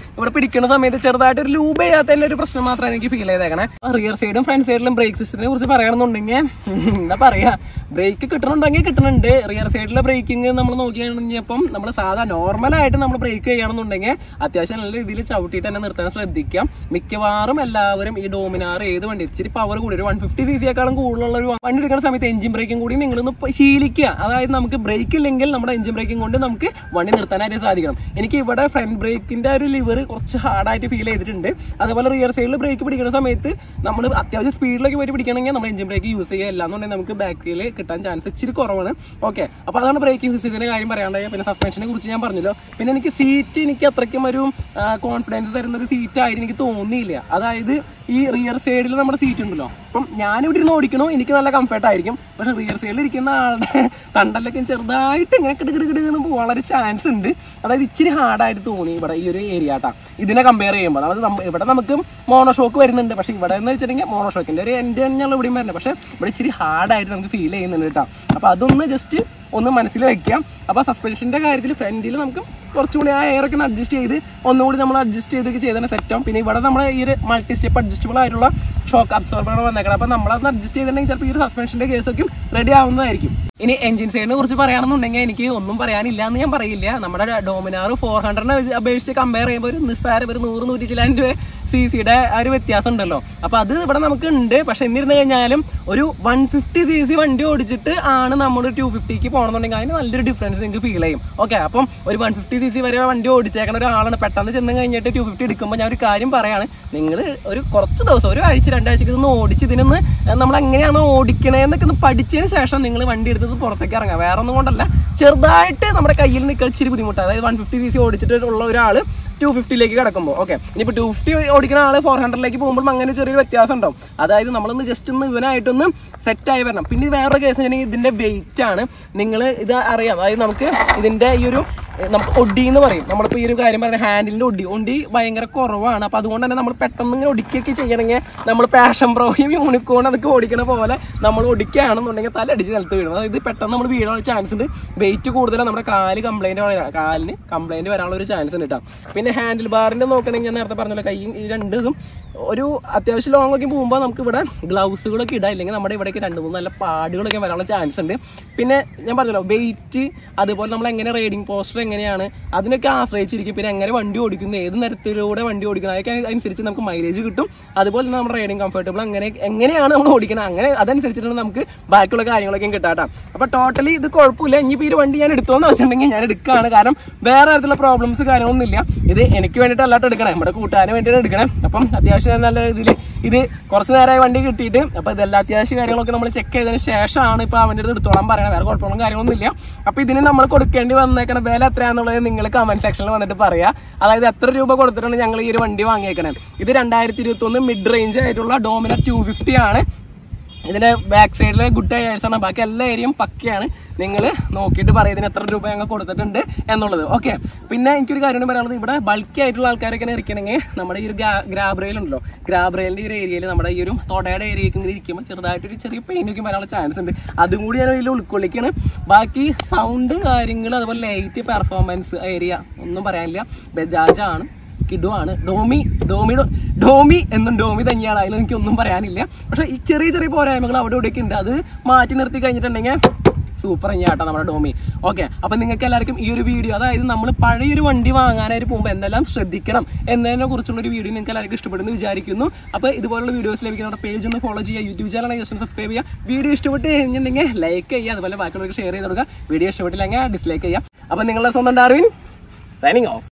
ഇവിടെ പിടിക്കുന്ന സമയത്ത് ചെറുതായിട്ട് ഒരു ലൂബ് ചെയ്യാത്തതിന്റെ ഒരു പ്രശ്നം മാത്രമാണ് എനിക്ക് ഫീൽ ചെയ്തേക്കണേ റിയർ സൈഡും ഫ്രണ്ട് സൈഡിലും ബ്രേക്ക് സിസ്റ്റത്തിനെ കുറിച്ച് പറയണമെന്നുണ്ടെങ്കിൽ എന്താ പറയാ ബ്രേക്ക് കിട്ടണമെന്നുണ്ടെങ്കിൽ കിട്ടുന്നുണ്ട് റിയർ സൈഡിലെ ബ്രേക്കിംഗ് നമ്മൾ നോക്കിക്കഴിഞ്ഞപ്പം നമ്മൾ സാധാ നോർമലായിട്ട് നമ്മൾ ബ്രേക്ക് ചെയ്യണമെന്നുണ്ടെങ്കിൽ അത്യാവശ്യം നല്ല രീതിയിൽ ചവിട്ടിയിട്ട് തന്നെ നിർത്താൻ ശ്രദ്ധിക്കാം മിക്കവാറും എല്ലാവരും ഈ ഡോമിനാർ ഏത് വണ്ടി ഇച്ചിരി പവർ കൂടി ഒരു വൺ ഫിഫ്റ്റി സി സിയേക്കാളും കൂടുതലുള്ള ഒരു വണ്ടി എടുക്കുന്ന സമയത്ത് എഞ്ചിൻ ബ്രേക്കും കൂടി നിങ്ങളൊന്ന് പ- ശീലിക്കുക അതായത് നമുക്ക് ബ്രേക്ക് ഇല്ലെങ്കിൽ നമ്മുടെ എഞ്ചിൻ ബ്രേക്കിംഗ് കൊണ്ട് നമുക്ക് വണ്ടി നിർത്താനായിട്ട് സാധിക്കണം എനിക്ക് ഇവിടെ ഫ്രണ്ട് ബ്രേക്കിന്റെ ഒരു ലിവർ കുറച്ച് ഹാർഡായിട്ട് ഫീൽ ചെയ്തിട്ടുണ്ട് അതുപോലെ റിയർ സൈഡിൽ ബ്രേക്ക് പിടിക്കുന്ന സമയത്ത് നമ്മൾ അത്യാവശ്യം സ്പീഡിലേക്ക് പോയിട്ട് പിടിക്കണമെങ്കിൽ നമ്മൾ എഞ്ചിൻ ബ്രേക്ക് യൂസ് ചെയ്യുക അല്ലാന്നുണ്ടെങ്കിൽ നമുക്ക് ബാക്കിൽ കിട്ടാൻ ചാൻസ് ഇച്ചിരി കുറവാണ് ഓക്കെ അപ്പോൾ അതാണ് ബ്രേക്കിംഗ് സിസ്റ്റത്തിന്റെ കാര്യം പറയാണ്ടായ പിന്നെ സസ്പെൻഷനെ കുറിച്ച് ഞാൻ പറഞ്ഞല്ലോ പിന്നെ എനിക്ക് സീറ്റ് എനിക്ക് അത്രയ്ക്കും ഒരു കോൺഫിഡൻസ് തരുന്ന ഒരു സീറ്റ് ആയിട്ട് എനിക്ക് തോന്നിയില്ല അതായത് ഈ റിയർ സൈഡിൽ നമ്മുടെ സീറ്റ് ഉണ്ടല്ലോ അപ്പം ഞാനിവിടെ ഇരുന്ന് ഓടിക്കണോ എനിക്ക് നല്ല കംഫർട്ട് ആയിരിക്കും പക്ഷെ റിയർ സൈഡിൽ ഇരിക്കുന്ന ആളുടെ തണ്ടലൊക്കെ ചെറുതായിട്ട് ഇങ്ങനെ കിടുകിടുകിടുന്ന് പോകാനുള്ള ചാൻസ് ഉണ്ട് അതായത് ഇച്ചിരി ഹാർഡായിട്ട് തോന്നി ഇവിടെ ഈ ഒരു ഏരിയ ആട്ടാ ഇതിനെ കമ്പയർ ചെയ്യുമ്പോൾ അതായത് നമ്മ- ഇവിടെ നമുക്ക് മോണോഷോക്ക് വരുന്നുണ്ട് പക്ഷെ ഇവിടെ എന്ന് വെച്ചിട്ടുണ്ടെങ്കിൽ മോണോഷോക്കിന്റെ ഒരു എൻഡ് തന്നെയാണ് ഇവിടെയും വരുന്നത് പക്ഷെ ഇവിടെ ഇച്ചിരി ഹാർഡായിട്ട് നമുക്ക് ഫീൽ ചെയ്യുന്നുണ്ട് കേട്ടോ അപ്പൊ അതൊന്ന് ജസ്റ്റ് ഒന്ന് മനസ്സിൽ വെക്കാം അപ്പൊ സസ്പെൻഷന്റെ കാര്യത്തിൽ ഫ്രണ്ടിൽ നമുക്ക് കുറച്ചുകൂടി ആ എയർ ഒക്കെ അഡ്ജസ്റ്റ് ചെയ്ത് ഒന്നുകൂടി നമ്മൾ അഡ്ജസ്റ്റ് ചെയ്ത് ചെയ്തതിന് സെറ്റ് ആവും പിന്നെ ഇവിടെ നമ്മൾ ഈ ഒരു മൾട്ടി സ്റ്റെപ്പ് അഡ്ജസ്റ്റബിൾ ആയിട്ടുള്ള ഷോക്ക് അബ്സോർബർ വന്നേക്കണം അപ്പൊ നമ്മളത് അഡ്ജസ്റ്റ് ചെയ്തിട്ടുണ്ടെങ്കിൽ ചിലപ്പോൾ ഈ ഒരു സസ്പെൻഷന്റെ കേസൊക്കെ റെഡി ആവുന്നതായിരിക്കും ഇനി എഞ്ചിൻ സൈഡിനെ കുറിച്ച് പറയുകയാണെന്നുണ്ടെങ്കിൽ എനിക്ക് ഒന്നും പറയാനില്ല എന്ന് ഞാൻ പറയില്ല നമ്മുടെ ഡോമിനാർ ഫോർ ഹൺഡ്രഡിനെ അപേക്ഷിച്ച് കമ്പയർ ചെയ്യുമ്പോൾ ഒരു നിസ്സാരം ഒരു നൂറ് നൂറ്റി ചിലാൻ രൂപ സി സിയുടെ ആ ഒരു വ്യത്യാസം ഉണ്ടല്ലോ അപ്പൊ അത് ഇവിടെ നമുക്ക് ഉണ്ട് പക്ഷെ എന്നിരുന്നു കഴിഞ്ഞാലും ഒരു വൺ ഫിഫ്റ്റി സി സി വണ്ടി ഓടിച്ചിട്ട് ആണ് നമ്മൾ ടു ഫിഫ്റ്റിക്ക് പോകണമെന്നുണ്ടെങ്കിൽ അതിന് നല്ലൊരു ഡിഫറൻസ് നിങ്ങൾക്ക് ഫീൽ ചെയ്യും ഓക്കെ അപ്പം ഒരു വൺ ഫിഫ്റ്റി സി സി വരെ വണ്ടി ഓടിച്ചേക്കണ ഒരാളാണ് പെട്ടെന്ന് ചെന്ന് കഴിഞ്ഞിട്ട് ടു ഫിഫ്റ്റി എടുക്കുമ്പോൾ ഞാൻ ഒരു കാര്യം പറയാണ് നിങ്ങൾ ഒരു കുറച്ച് ദിവസം ഒരു ആഴ്ച രണ്ടാഴ്ചക്ക് ഇതൊന്ന് ഓടിച്ച് ഇതിനൊന്ന് നമ്മൾ എങ്ങനെയാണ് ഓടിക്കണേന്നൊക്കെ ഒന്ന് പഠിച്ചതിന് ശേഷം നിങ്ങൾ വണ്ടി എടുത്തത് പുറത്തേക്ക് ഇറങ്ങാം വേറെ ഒന്നും കൊണ്ടല്ല ചെറുതായിട്ട് നമ്മുടെ കയ്യിൽ നിൽക്കാൻ ഇച്ചിരി ബുദ്ധിമുട്ട് അതായത് വൺ ഫിഫ്റ്റി സി സി ഓടിച്ചിട്ട് ഉള്ള ഒരാൾ ടു ഫിഫ്റ്റിയിലേക്ക് കിടക്കുമ്പോൾ ഓക്കെ ഇനിയിപ്പോൾ ടു ഫിഫ്റ്റി ഓടിക്കുന്ന ആൾ ഫോർ ഹൺഡ്രഡിലേക്ക് പോകുമ്പോൾ അങ്ങനെ ചെറിയൊരു വ്യത്യാസം ഉണ്ടാവും അതായത് നമ്മളൊന്ന് ജസ്റ്റ് ഒന്ന് ഇവനായിട്ടൊന്ന് സെറ്റായി വരണം പിന്നെ ഇത് വേറൊരു കേസ് വെച്ചിട്ടുണ്ടെങ്കിൽ ഇതിന്റെ വെയിറ്റ് ആണ് നിങ്ങൾ ഇത് അറിയാം അതായത് നമുക്ക് ഇതിന്റെ ഈ ഒരു ഏഹ്, നമുക്ക് ഒടി എന്ന് പറയും നമ്മളിപ്പോൾ ഈ ഒരു കാര്യം പറയുന്നത് ഹാൻഡിലിന്റെ ഒടി ഒടി ഭയങ്കര കുറവാണ് അപ്പോൾ അതുകൊണ്ട് തന്നെ നമ്മൾ പെട്ടെന്ന് ഇങ്ങനെ ഒടിക്കുകയൊക്കെ ചെയ്യണമെങ്കിൽ നമ്മൾ പാഷൻ പ്രോയും യൂണിക്കോൺ അതൊക്കെ ഓടിക്കണ പോലെ നമ്മൾ ഒടിക്കുകയാണെന്നുണ്ടെങ്കിൽ തല അടിച്ച് നിലത്ത് വീഴും അതായത് പെട്ടെന്ന് നമ്മൾ വീഴാനുള്ള ചാൻസ് ഉണ്ട് വെയിറ്റ് കൂടുതലാണ് നമ്മുടെ കാല് കംപ്ലൈന്റ് കാലിന് കംപ്ലൈന്റ് വരാനുള്ള ഒരു ചാൻസ് ഉണ്ട് കേട്ടോ പിന്നെ ഹാൻഡിൽ ബാറിന്റെ നോക്കണമെങ്കിൽ ഞാൻ നേരത്തെ പറഞ്ഞല്ലോ കൈ ഈ രണ്ടും ഒരു അത്യാവശ്യം ലോങ് ഒക്കെ പോകുമ്പോൾ നമുക്ക് ഇവിടെ ഗ്ലൗസുകളൊക്കെ ഇടാം ഇല്ലെങ്കിൽ നമ്മുടെ ഇവിടേക്ക് രണ്ട് മൂന്ന് നല്ല പാടുകളൊക്കെ വരാനുള്ള ചാൻസ് ഉണ്ട് പിന്നെ ഞാൻ പറഞ്ഞല്ലോ വെയിറ്റ് അതുപോലെ നമ്മൾ എങ്ങനെ റൈഡിങ് പോസ്റ്റർ എങ്ങനെയാണ് അതിനൊക്കെ ആശ്രയിച്ചിരിക്കും പിന്നെ എങ്ങനെ വണ്ടി ഓടിക്കുന്നു ഏത് നിരത്തിലൂടെ വണ്ടി ഓടിക്കുന്നത് അതൊക്കെ അനുസരിച്ച് നമുക്ക് മൈലേജ് കിട്ടും അതുപോലെ തന്നെ നമ്മുടെ റൈഡിങ് കംഫർട്ടബിൾ അങ്ങനെ എങ്ങനെയാണ് നമ്മൾ ഓടിക്കുന്നത് അങ്ങനെ അതനുസരിച്ചിട്ടാണ് നമുക്ക് ബാക്കിയുള്ള കാര്യങ്ങളൊക്കെ കിട്ടാട്ടോ അപ്പൊ ടോട്ടലി ഇത് കുഴപ്പമില്ല ഇനിയിപ്പോൾ ഈ ഒരു വണ്ടി ഞാൻ എടുത്തോന്ന് വെച്ചിട്ടുണ്ടെങ്കിൽ ഞാൻ എടുക്കുകയാണ് കാരണം വേറെ തരത്തിലുള്ള പ്രോബ്ലംസ് കാര്യങ്ങളൊന്നും ഇല്ല ഇത് എനിക്ക് വേണ്ടിയിട്ട് അല്ലാട്ട് എടുക്കണേ നമ്മുടെ കൂട്ടുകാരന് വേണ്ടിയിട്ട് എടുക്കണേ അപ്പം അത്യാവശ്യം നല്ല രീതിയിൽ ഇത് കുറച്ച് നേരമായി വണ്ടി കിട്ടിയിട്ട് അപ്പൊ ഇതെല്ലാം അത്യാവശ്യ കാര്യങ്ങളൊക്കെ നമ്മൾ ചെക്ക് ചെയ്തതിന് ശേഷമാണ് ഇപ്പൊ അവൻ്റെ അടുത്ത് എടുത്തോളാൻ പറയണത് വേറെ കുഴപ്പങ്ങളും കാര്യങ്ങളൊന്നും ഇല്ല അപ്പൊ ഇതിന് നമ്മൾ കൊടുക്കേണ്ടി വന്നേക്കണ വില എത്രയാണെന്നുള്ളത് നിങ്ങൾ കമന്റ് സെക്ഷനിൽ വന്നിട്ട് പറയാ അതായത് എത്ര രൂപ കൊടുത്തിട്ടാണ് ഞങ്ങൾ ഈ ഒരു വണ്ടി വാങ്ങിയേക്കണേ ഇത് രണ്ടായിരത്തി ഇരുപത്തി ഒന്ന് മിഡ് റേഞ്ച് ആയിട്ടുള്ള ഡോമിനർ ടു ഫിഫ്റ്റി ആണ് ഇതിന്റെ ബാക്ക് സൈഡിലെ ഗുഡ് ടയേഴ്സ് ആണ് ബാക്കി എല്ലാ ഏരിയയും പക്കയാണ് നിങ്ങൾ നോക്കിയിട്ട് പറയും ഇതിന് എത്ര രൂപ ഞങ്ങൾ കൊടുത്തിട്ടുണ്ട് എന്നുള്ളത് ഓക്കെ പിന്നെ എനിക്കൊരു കാര്യം കൂടി പറയാനുള്ളത് ഇവിടെ ബൾക്കി ആയിട്ടുള്ള ആൾക്കാരൊക്കെ ഇരിക്കണമെങ്കിൽ നമ്മുടെ ഈ ഒരു ഗ്രാബ് റെയിൽ ഉണ്ടല്ലോ ഗ്രാബ് റെയിലിന്റെ ഈ ഒരു ഏരിയയിൽ നമ്മുടെ ഈ ഒരു തൊടയുടെ ഏരിയയ്ക്ക് ഇങ്ങനെ ഇരിക്കുമ്പോൾ ചെറുതായിട്ടൊരു ചെറിയ പെയിൻ ഒക്കെ വരാനുള്ള ചാൻസ് ഉണ്ട് അതും കൂടി ഞാൻ ഇതിൽ ഉൾക്കൊള്ളിക്കാണ് ബാക്കി സൗണ്ട് കാര്യങ്ങൾ അതുപോലെ ലൈറ്റ് പെർഫോമൻസ് ഏരിയ ഒന്നും പറയാനില്ല ബജാജ് ആണ് കിഡുവാണ് ഡോമി ഡോമി ഡോമി എന്നും ഡോമി തന്നെയാണ് അതിൽ എനിക്ക് ഒന്നും പറയാനില്ല പക്ഷെ ഈ ചെറിയ ചെറിയ പോരായ്മകൾ അവിടെ ഇവിടെയൊക്കെ ഉണ്ട് അത് മാറ്റി നിർത്തി കഴിഞ്ഞിട്ടുണ്ടെങ്കിൽ സൂപ്പർ തന്നെയാട്ടോ നമ്മുടെ ഡോമി ഓക്കെ അപ്പൊ നിങ്ങൾക്ക് എല്ലാവർക്കും ഈ ഒരു വീഡിയോ അതായത് നമ്മൾ പഴയൊരു വണ്ടി വാങ്ങാനായിട്ട് പോകുമ്പോൾ എന്തെല്ലാം ശ്രദ്ധിക്കണം എന്നതിനെ കുറിച്ചുള്ള ഒരു വീഡിയോ നിങ്ങൾക്ക് എല്ലാവർക്കും ഇഷ്ടപ്പെടുന്നു വിചാരിക്കുന്നു അപ്പൊ ഇതുപോലുള്ള വീഡിയോസ് ലഭിക്കുന്ന നമ്മുടെ പേജ് ഒന്ന് ഫോളോ ചെയ്യുക യൂട്യൂബ് ചാനൽ ജസ്റ്റ് സബ്സ്ക്രൈബ് ചെയ്യുക വീഡിയോ ഇഷ്ടപ്പെട്ട് കഴിഞ്ഞിട്ടുണ്ടെങ്കിൽ ലൈക്ക് ചെയ്യുക അതുപോലെ ബാക്കിയുള്ളവർക്ക് ഷെയർ ചെയ്ത് കൊടുക്കുക വീഡിയോ ഇഷ്ടപ്പെട്ടില്ലെങ്കിൽ ഡിസ്ലൈക്ക് ചെയ്യുക അപ്പൊ നിങ്ങളുടെ സ്വന്തം ഡാർവിൻ സൈനിങ് ഓഫ്